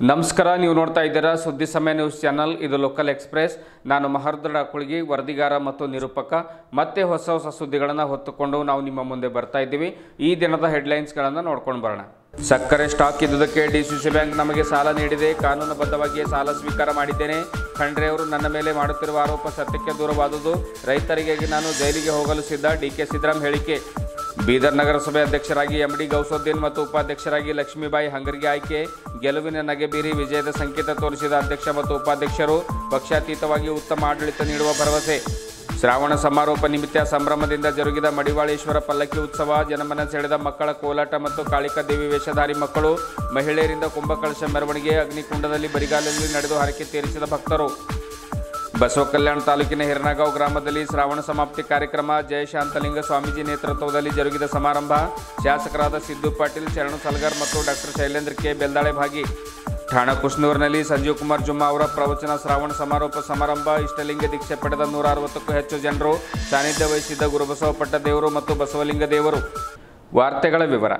ನಮಸ್ಕಾರ ನೀವು ನೋಡ್ತಾ ಇದ್ದೀರಾ ಸುದ್ದಿ ಸಮಯ ನ್ಯೂಸ್ ಚಾನಲ್ ಇದು ಲೋಕಲ್ ಎಕ್ಸ್ಪ್ರೆಸ್ ನಾನು ಮಹರ್ದಡ ಕುಳಗಿ ವರದಿಗಾರ ಮತ್ತು ನಿರೂಪಕ ಮತ್ತೆ ಹೊಸ ಹೊಸ ಸುದ್ದಿಗಳನ್ನು ಹೊತ್ತುಕೊಂಡು ನಾವು ನಿಮ್ಮ ಮುಂದೆ ಬರ್ತಾ ಇದ್ದೀವಿ ಈ ದಿನದ ಹೆಡ್ಲೈನ್ಸ್ಗಳನ್ನು ನೋಡ್ಕೊಂಡು ಬರೋಣ ಸಕ್ಕರೆ ಸ್ಟಾಕ್ ಇದ್ದುದಕ್ಕೆ ಡಿಸಿಸಿ ಬ್ಯಾಂಕ್ ನಮಗೆ ಸಾಲ ನೀಡಿದೆ ಕಾನೂನುಬದ್ಧವಾಗಿ ಸಾಲ ಸ್ವೀಕಾರ ಮಾಡಿದ್ದೇನೆ ಖಂಡ್ರೆ ಅವರು ನನ್ನ ಮೇಲೆ ಮಾಡುತ್ತಿರುವ ಆರೋಪ ಸತ್ಯಕ್ಕೆ ದೂರವಾದುದು ರೈತರಿಗಾಗಿ ನಾನು ಜೈಲಿಗೆ ಹೋಗಲು ಸಿದ್ಧ ಡಿಕೆ ಸಿದ್ದರಾಮ್ ಹೇಳಿಕೆ ಬೀದರ್ ನಗರಸಭೆ ಅಧ್ಯಕ್ಷರಾಗಿ ಎಂಡಿ ಗೌಸೋದ್ದೀನ್ ಮತ್ತು ಉಪಾಧ್ಯಕ್ಷರಾಗಿ ಲಕ್ಷ್ಮೀಬಾಯಿ ಹಂಗರಿಗೆ ಆಯ್ಕೆ ಗೆಲುವಿನ ನಗೆ ಬೀರಿ ವಿಜಯದ ಸಂಕೇತ ತೋರಿಸಿದ ಅಧ್ಯಕ್ಷ ಮತ್ತು ಉಪಾಧ್ಯಕ್ಷರು ಪಕ್ಷಾತೀತವಾಗಿ ಉತ್ತಮ ಆಡಳಿತ ನೀಡುವ ಭರವಸೆ ಶ್ರಾವಣ ಸಮಾರೋಪ ನಿಮಿತ್ತ ಸಂಭ್ರಮದಿಂದ ಜರುಗಿದ ಮಡಿವಾಳೇಶ್ವರ ಪಲ್ಲಕ್ಕಿ ಉತ್ಸವ ಜನಮನ ಸೆಳೆದ ಮಕ್ಕಳ ಕೋಲಾಟ ಮತ್ತು ಕಾಳಿಕಾ ದೇವಿ ವೇಷಧಾರಿ ಮಕ್ಕಳು ಮಹಿಳೆಯರಿಂದ ಕುಂಭಕಳಶ ಮೆರವಣಿಗೆ ಅಗ್ನಿಕುಂಡದಲ್ಲಿ ಬರಿಗಾಲಲ್ಲಿ ನಡೆದು ಹರಕೆ ತೀರಿಸಿದ ಭಕ್ತರು ಬಸವ ಕಲ್ಯಾಣ ತಾಲೂಕಿನ ಹಿರನಗಾಂವ್ ಗ್ರಾಮದಲ್ಲಿ ಶ್ರಾವಣ ಸಮಾಪ್ತಿ ಕಾರ್ಯಕ್ರಮ ಜಯಶಾಂತಲಿಂಗ ಸ್ವಾಮೀಜಿ ನೇತೃತ್ವದಲ್ಲಿ ಜರುಗಿದ ಸಮಾರಂಭ ಶಾಸಕರಾದ ಸಿದ್ದು ಪಾಟೀಲ್ ಶರಣು ಸಲ್ಗರ್ ಮತ್ತು ಡಾಕ್ಟರ್ ಶೈಲೇಂದ್ರ ಕೆ ಬೆಲ್ದಾಳೆ ಭಾಗಿ ಠಾಣಾ ಕುಷ್ನೂರಿನಲ್ಲಿ ಸಂಜೀವ್ ಕುಮಾರ್ ಜುಮ್ಮಾ ಅವರ ಪ್ರವಚನ ಶ್ರಾವಣ ಸಮಾರೋಪ ಸಮಾರಂಭ ಇಷ್ಟಲಿಂಗ ದೀಕ್ಷೆ ಪಡೆದ ನೂರ ಅರವತ್ತಕ್ಕೂ ಹೆಚ್ಚು ಜನರು ಸಾನ್ನಿಧ್ಯ ವಹಿಸಿದ್ದ ಗುರುಬಸವ ಪಟ್ಟದೇವರು ಮತ್ತು ಬಸವಲಿಂಗ ದೇವರು ವಾರ್ತೆಗಳ ವಿವರ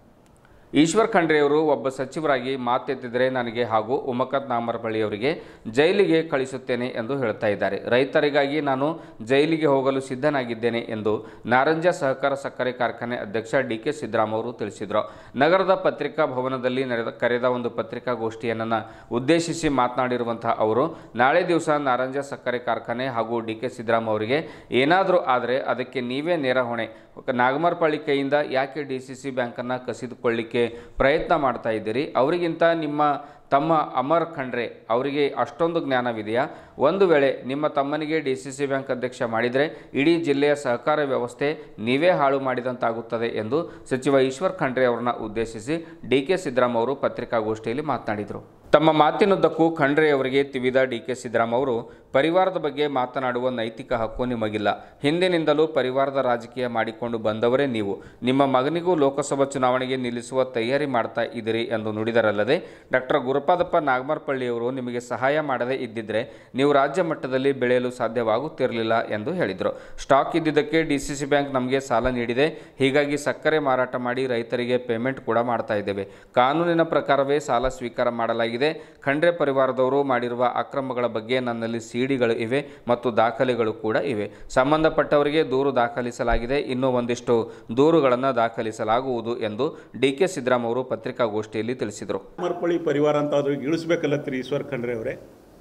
ಈಶ್ವರ್ ಖಂಡ್ರೆಯವರು ಒಬ್ಬ ಸಚಿವರಾಗಿ ಮಾತೆತ್ತಿದರೆ ನನಗೆ ಹಾಗೂ ಉಮಕತ್ ನಾಮರಬಳ್ಳಿಯವರಿಗೆ ಜೈಲಿಗೆ ಕಳಿಸುತ್ತೇನೆ ಎಂದು ಹೇಳ್ತಾ ಇದ್ದಾರೆ ರೈತರಿಗಾಗಿ ನಾನು ಜೈಲಿಗೆ ಹೋಗಲು ಸಿದ್ಧನಾಗಿದ್ದೇನೆ ಎಂದು ನಾರಂಜ ಸಹಕಾರ ಸಕ್ಕರೆ ಕಾರ್ಖಾನೆ ಅಧ್ಯಕ್ಷ ಡಿ ಕೆ ಸಿದ್ದರಾಮ ಅವರು ತಿಳಿಸಿದರು ನಗರದ ಪತ್ರಿಕಾ ಭವನದಲ್ಲಿ ನಡೆದ ಕರೆದ ಒಂದು ಪತ್ರಿಕಾಗೋಷ್ಠಿಯನ್ನು ಉದ್ದೇಶಿಸಿ ಮಾತನಾಡಿರುವಂತಹ ಅವರು ನಾಳೆ ದಿವಸ ನಾರಂಜ ಸಕ್ಕರೆ ಕಾರ್ಖಾನೆ ಹಾಗೂ ಡಿ ಕೆ ಸಿದ್ದರಾಮ ಅವರಿಗೆ ಏನಾದರೂ ಆದರೆ ಅದಕ್ಕೆ ನೀವೇ ನೇರ ಹೊಣೆ ನಾಗಮರ್ಪಳ್ಳಿ ಕೈಯಿಂದ ಯಾಕೆ ಡಿ ಸಿ ಸಿ ಬ್ಯಾಂಕನ್ನು ಕಸಿದುಕೊಳ್ಳಿಕ್ಕೆ ಪ್ರಯತ್ನ ಮಾಡ್ತಾ ಇದ್ದೀರಿ ಅವರಿಗಿಂತ ನಿಮ್ಮ ತಮ್ಮ ಅಮರ್ ಖಂಡ್ರೆ ಅವರಿಗೆ ಅಷ್ಟೊಂದು ಜ್ಞಾನವಿದೆಯಾ ಒಂದು ವೇಳೆ ನಿಮ್ಮ ತಮ್ಮನಿಗೆ ಡಿ ಸಿ ಸಿ ಬ್ಯಾಂಕ್ ಅಧ್ಯಕ್ಷ ಮಾಡಿದರೆ ಇಡೀ ಜಿಲ್ಲೆಯ ಸಹಕಾರ ವ್ಯವಸ್ಥೆ ನೀವೇ ಹಾಳು ಮಾಡಿದಂತಾಗುತ್ತದೆ ಎಂದು ಸಚಿವ ಈಶ್ವರ್ ಖಂಡ್ರೆ ಅವರನ್ನ ಉದ್ದೇಶಿಸಿ ಡಿ ಕೆ ಸಿದ್ದರಾಮ ಅವರು ಪತ್ರಿಕಾಗೋಷ್ಠಿಯಲ್ಲಿ ಮಾತನಾಡಿದರು ತಮ್ಮ ಮಾತಿನುದ್ದಕ್ಕೂ ಖಂಡ್ರೆ ಅವರಿಗೆ ತಿವಿದ ಡಿ ಕೆ ಸಿದ್ದರಾಮ ಅವರು ಪರಿವಾರದ ಬಗ್ಗೆ ಮಾತನಾಡುವ ನೈತಿಕ ಹಕ್ಕು ನಿಮಗಿಲ್ಲ ಹಿಂದಿನಿಂದಲೂ ಪರಿವಾರದ ರಾಜಕೀಯ ಮಾಡಿಕೊಂಡು ಬಂದವರೇ ನೀವು ನಿಮ್ಮ ಮಗನಿಗೂ ಲೋಕಸಭಾ ಚುನಾವಣೆಗೆ ನಿಲ್ಲಿಸುವ ತಯಾರಿ ಮಾಡ್ತಾ ಇದ್ದೀರಿ ಎಂದು ನುಡಿದರಲ್ಲದೆ ಡಾಕ್ಟರ್ ಗುರುಪಾದಪ್ಪ ನಾಗಮರ್ಪಳ್ಳಿಯವರು ನಿಮಗೆ ಸಹಾಯ ಮಾಡದೇ ಇದ್ದಿದ್ರೆ ನೀವು ರಾಜ್ಯ ಮಟ್ಟದಲ್ಲಿ ಬೆಳೆಯಲು ಸಾಧ್ಯವಾಗುತ್ತಿರಲಿಲ್ಲ ಎಂದು ಹೇಳಿದರು ಸ್ಟಾಕ್ ಇದ್ದಿದ್ದಕ್ಕೆ ಡಿ ಸಿ ಸಿ ಬ್ಯಾಂಕ್ ನಮಗೆ ಸಾಲ ನೀಡಿದೆ ಹೀಗಾಗಿ ಸಕ್ಕರೆ ಮಾರಾಟ ಮಾಡಿ ರೈತರಿಗೆ ಪೇಮೆಂಟ್ ಕೂಡ ಮಾಡ್ತಾ ಇದ್ದೇವೆ ಕಾನೂನಿನ ಪ್ರಕಾರವೇ ಸಾಲ ಸ್ವೀಕಾರ ಮಾಡಲಾಗಿದೆ ಖಂಡ್ರೆ ಪರಿವಾರದವರು ಮಾಡಿರುವ ಅಕ್ರಮಗಳ ಬಗ್ಗೆ ನನ್ನಲ್ಲಿ ಸಿಡಿಗಳು ಇವೆ ಮತ್ತು ದಾಖಲೆಗಳು ಕೂಡ ಇವೆ ಸಂಬಂಧಪಟ್ಟವರಿಗೆ ದೂರು ದಾಖಲಿಸಲಾಗಿದೆ ಇನ್ನೂ ಒಂದಿಷ್ಟು ದೂರುಗಳನ್ನು ದಾಖಲಿಸಲಾಗುವುದು ಎಂದು ಡಿ ಕೆ ಸಿದ್ದರಾಮ ಅವರು ಪತ್ರಿಕಾಗೋಷ್ಠಿಯಲ್ಲಿ ತಿಳಿಸಿದರು ನಾಗಮರ್ಪಳ್ಳಿ ಪರಿವಾರ ಅಂತ ಅದ್ರಿಗೆ ಇಳಿಸ್ಬೇಕಲ್ಲತ್ರಿ ಈಶ್ವರ್ ಖಂಡ್ರೆ ಅವರೇ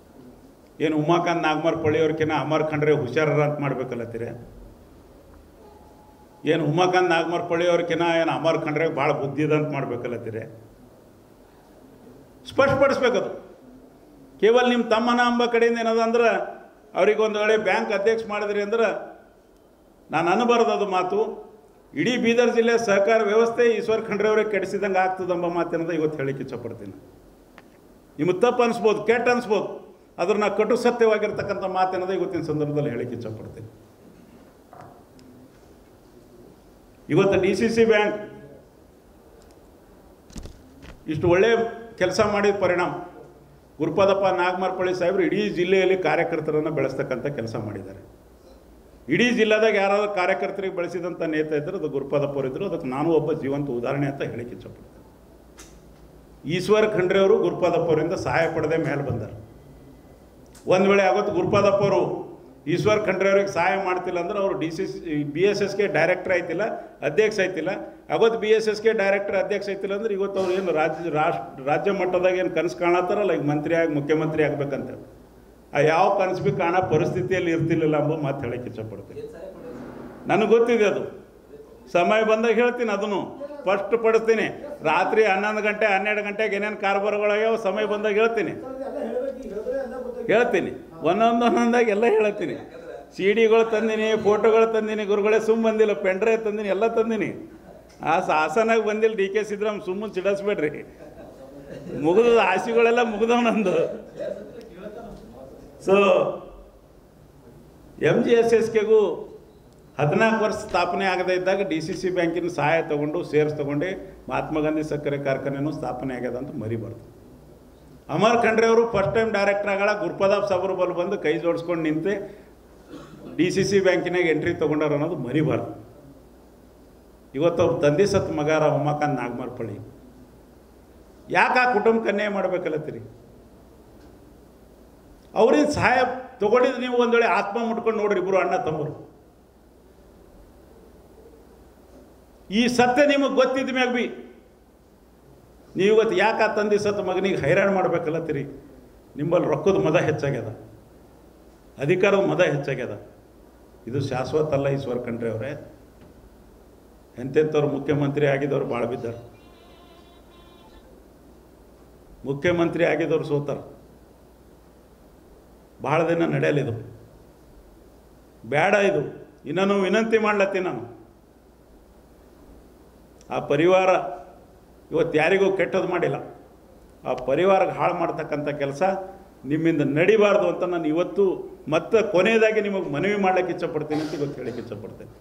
ಏನು ಉಮಾಕಾಂತ್ ನಾಗಮರ್ಪಳ್ಳಿ ಅವ್ರಕಿನ ಅಮರ್ ಖಂಡ್ರೆ ಹುಷಾರರ ಅಂತ ಮಾಡ್ಬೇಕಲ್ಲತ್ತೀರಿ ಏನು ಉಮಾಕಾಂತ್ ನಾಗಮರ್ಪಳ್ಳಿ ಅವ್ರಕಿನ ಏನು ಅಮರ್ ಖಂಡ್ರೆ ಭಾಳ ಬುದ್ಧಿ ಅಂತ ಮಾಡ್ಬೇಕಲ್ಲತ್ತೀರಿ ಸ್ಪಷ್ಟಪಡಿಸ್ಬೇಕದು ಕೇವಲ ನಿಮ್ಮ ತಮ್ಮನ ಅಂಬ ಕಡೆಯಿಂದ ಏನದ ಅಂದ್ರೆ ಅವ್ರಿಗೆ ಒಂದು ವೇಳೆ ಬ್ಯಾಂಕ್ ಅಧ್ಯಕ್ಷ ಮಾಡಿದ್ರಿ ಅಂದ್ರೆ ನಾನು ಅನ್ಬಾರ್ದು ಅದು ಮಾತು ಇಡೀ ಬೀದರ್ ಜಿಲ್ಲೆ ಸಹಕಾರ ವ್ಯವಸ್ಥೆ ಈಶ್ವರ್ ಖಂಡ್ರೆ ಅವರಿಗೆ ಕೆಡಿಸಿದಂಗೆ ಆಗ್ತದಂಬ ಮಾತೇನದ ಇವತ್ತು ಹೇಳಿಕ್ಕೆ ಇಚ್ಛಪಡ್ತೀನಿ ನಿಮಗೆ ತಪ್ಪು ಅನಿಸ್ಬೋದು ಕೆಟ್ಟ ಅನಿಸ್ಬೋದು ಅದ್ರ ನಾ ಕಟು ಸತ್ಯವಾಗಿರ್ತಕ್ಕಂಥ ಮಾತೇನದ ಇವತ್ತಿನ ಸಂದರ್ಭದಲ್ಲಿ ಹೇಳಿಕ್ಕೆ ಇಚ್ಛಪಡ್ತೀನಿ ಇವತ್ತು ಡಿ ಸಿ ಸಿ ಬ್ಯಾಂಕ್ ಇಷ್ಟು ಒಳ್ಳೆ ಕೆಲಸ ಮಾಡಿದ ಪರಿಣಾಮ ಗುರುಪಾದಪ್ಪ ನಾಗಮರ್ಪಳ್ಳಿ ಸಾಹೇಬರು ಇಡೀ ಜಿಲ್ಲೆಯಲ್ಲಿ ಕಾರ್ಯಕರ್ತರನ್ನು ಬೆಳೆಸ್ತಕ್ಕಂಥ ಕೆಲಸ ಮಾಡಿದ್ದಾರೆ ಇಡೀ ಜಿಲ್ಲೆದಾಗ ಯಾರಾದ್ರೂ ಕಾರ್ಯಕರ್ತರಿಗೆ ಬೆಳೆಸಿದಂಥ ನೇತ ಇದ್ದರು ಅದು ಗುರುಪಾದಪ್ಪ ಅವರು ಇದ್ದರು ಅದಕ್ಕೆ ನಾನು ಒಬ್ಬ ಜೀವಂತ ಉದಾಹರಣೆ ಅಂತ ಹೇಳಿಕ್ಕೆ ಇಚ್ಛಪಡ್ತೇನೆ ಈಶ್ವರ ಖಂಡ್ರೆ ಅವರು ಗುರುಪಾದಪ್ಪ ಅವರಿಂದ ಸಹಾಯ ಪಡೆದೇ ಮೇಲೆ ಬಂದರು ಒಂದು ವೇಳೆ ಆವತ್ತು ಗುರುಪಾದಪ್ಪ ಅವರು ಈಶ್ವರ್ ಖಂಡ್ರೆ ಅವ್ರಿಗೆ ಸಹಾಯ ಮಾಡ್ತಿಲ್ಲ ಅಂದ್ರೆ ಅವರು ಡಿ ಸಿ ಬಿ ಎಸ್ ಎಸ್ಗೆ ಡೈರೆಕ್ಟರ್ ಆಯ್ತಿಲ್ಲ ಅಧ್ಯಕ್ಷ ಆಯ್ತಿಲ್ಲ ಅವತ್ತು ಬಿ ಎಸ್ ಎಸ್ಗೆ ಡೈರೆಕ್ಟರ್ ಅಧ್ಯಕ್ಷ ಆಯ್ತಿಲ್ಲ ಅಂದ್ರೆ ಇವತ್ತು ಅವ್ರು ಏನು ರಾಜ್ಯ ರಾಷ್ಟ್ರ ರಾಜ್ಯ ಮಟ್ಟದಾಗ ಏನು ಕನಸು ಕಾಣತ್ತಾರಲ್ಲ ಈಗ ಮಂತ್ರಿ ಆಗಿ ಮುಖ್ಯಮಂತ್ರಿ ಆಗ್ಬೇಕಂತ ಆ ಯಾವ ಕನಸು ಬಿ ಕಾಣೋ ಪರಿಸ್ಥಿತಿಯಲ್ಲಿ ಇರ್ತಿರ್ಲಿಲ್ಲ ಎಂಬ ಮಾತು ಹೇಳಕ್ಕೆ ಇಚ್ಛಪಡ್ತೀನಿ ನನಗೆ ಗೊತ್ತಿದೆ ಅದು ಸಮಯ ಬಂದಾಗ ಹೇಳ್ತೀನಿ ಅದನ್ನು ಫಸ್ಟ್ ಪಡಿಸ್ತೀನಿ ರಾತ್ರಿ ಹನ್ನೊಂದು ಗಂಟೆ ಹನ್ನೆರಡು ಗಂಟೆಗೆ ಏನೇನು ಕಾರ್ಬಾರ್ಗಳಾಗ್ಯಾವ ಸಮಯ ಬಂದಾಗ ಹೇಳ್ತೀನಿ ಹೇಳ್ತೀನಿ ಒಂದೊಂದು ಒಂದೊಂದಾಗಿ ಎಲ್ಲ ಹೇಳ್ತೀನಿ ಸಿ ಡಿಗಳು ತಂದಿನಿ ಫೋಟೋಗಳು ತಂದಿನಿ ಗುರುಗಳೇ ಸುಮ್ಮ ಬಂದಿಲ್ಲ ಪೆಂಡ್ರೆ ತಂದಿನಿ ಎಲ್ಲ ತಂದಿನಿ ಆ ಹಾಸನಾಗ ಬಂದಿಲ್ಲ ಡಿ ಕೆ ಸಿದ್ದರಾಮ್ ಸುಮ್ಮನೆ ಚಿಡಿಸ್ಬೇಡ್ರಿ ಮುಗಿದ ಆಸೆಗಳೆಲ್ಲ ಮುಗಿದವ ನಂದು so M G S S ಕೆಗೂ ಹದಿನಾಲ್ಕು ವರ್ಷ ಸ್ಥಾಪನೆ ಆಗದೇ ಇದ್ದಾಗ ಡಿ ಸಿ ಸಿ ಬ್ಯಾಂಕಿನ ಸಹಾಯ ತಗೊಂಡು ಸೇರ್ಸ್ ತಗೊಂಡು ಮಹಾತ್ಮ ಗಾಂಧಿ ಸಕ್ಕರೆ ಕಾರ್ಖಾನೆನೂ ಸ್ಥಾಪನೆ ಆಗ್ಯದ ಅಂತ ಮರಿಬಾರ್ದು ಅಮರ್ ಖಂಡ್ರೆ ಅವರು ಫಸ್ಟ್ ಟೈಮ್ ಡೈರೆಕ್ಟರ್ ಆಗಳ ಗುರುಪದಾಬ್ ಸಾಬ್ರು ಬಲ್ ಬಂದು ಕೈ ಜೋಡಿಸ್ಕೊಂಡು ನಿಂತೆ ಡಿ ಸಿ ಸಿ ಬ್ಯಾಂಕಿನಾಗ ಎಂಟ್ರಿ ತೊಗೊಂಡಾರ ಅನ್ನೋದು ಮರಿಬಾರ್ದು ಇವತ್ತು ಅವ್ರ ತಂದೆ ಸತ್ ಮಗಾರ ಉಮಾಕಾಂತ್ ನಾಗಮರ್ಪಳ್ಳಿ ಯಾಕೆ ಆ ಕುಟುಂಬಕ್ಕೆ ಅನ್ಯಾಯ ಮಾಡ್ಬೇಕಲ್ಲತ್ತೀರಿ ಅವ್ರಿಂದ ಸಹಾಯ ತಗೊಂಡಿದ್ದು ನೀವು ಒಂದು ವೇಳೆ ಆತ್ಮ ಮುಟ್ಕೊಂಡು ನೋಡ್ರಿ ಇಬ್ಬರು ಅಣ್ಣ ತಮ್ಮರು ಈ ಸತ್ಯ ನಿಮಗೆ ಗೊತ್ತಿದ್ದ ಮ್ಯಾಗ ಬಿ ನೀವು ಇವತ್ತು ಯಾಕೆ ಆ ತಂದೆ ಸತ್ತ ಮಗನಿಗೆ ಹೈರಾಣ ಮಾಡ್ಬೇಕಲ್ಲತ್ತೀರಿ ನಿಮ್ಮಲ್ಲಿ ರೊಕ್ಕದ ಮದ ಹೆಚ್ಚಾಗ್ಯದ ಅಧಿಕಾರದ ಮದ ಹೆಚ್ಚಾಗ್ಯದ ಇದು ಶಾಶ್ವತ ಅಲ್ಲ ಈಶ್ವರ್ ಖಂಡ್ರೆ ಅವರೇ ಎಂತೆಂಥವ್ರು ಮುಖ್ಯಮಂತ್ರಿ ಆಗಿದ್ದವ್ರು ಭಾಳ ಬಿದ್ದಾರೆ ಮುಖ್ಯಮಂತ್ರಿ ಆಗಿದ್ದವ್ರು ಸೋತಾರ ಭಾಳ ದಿನ ನಡೆಯಲಿದು ಬೇಡ ಇದು ಇನ್ನೂ ವಿನಂತಿ ಮಾಡ್ಲತ್ತೀನಿ ನಾನು ಆ ಪರಿವಾರ ಇವತ್ತು ಯಾರಿಗೂ ಕೆಟ್ಟದ್ದು ಮಾಡಿಲ್ಲ ಆ ಪರಿವಾರಕ್ಕೆ ಹಾಳು ಮಾಡ್ತಕ್ಕಂಥ ಕೆಲಸ ನಿಮ್ಮಿಂದ ನಡಿಬಾರ್ದು ಅಂತ ನಾನು ಇವತ್ತು ಮತ್ತೆ ಕೊನೆಯದಾಗಿ ನಿಮಗೆ ಮನವಿ ಮಾಡ್ಲಿಕ್ಕೆ ಇಚ್ಛಪಡ್ತೀನಿ ಅಂತ ಇವತ್ತು ಹೇಳಕ್ಕೆ ಇಚ್ಛಪಡ್ತೇನೆ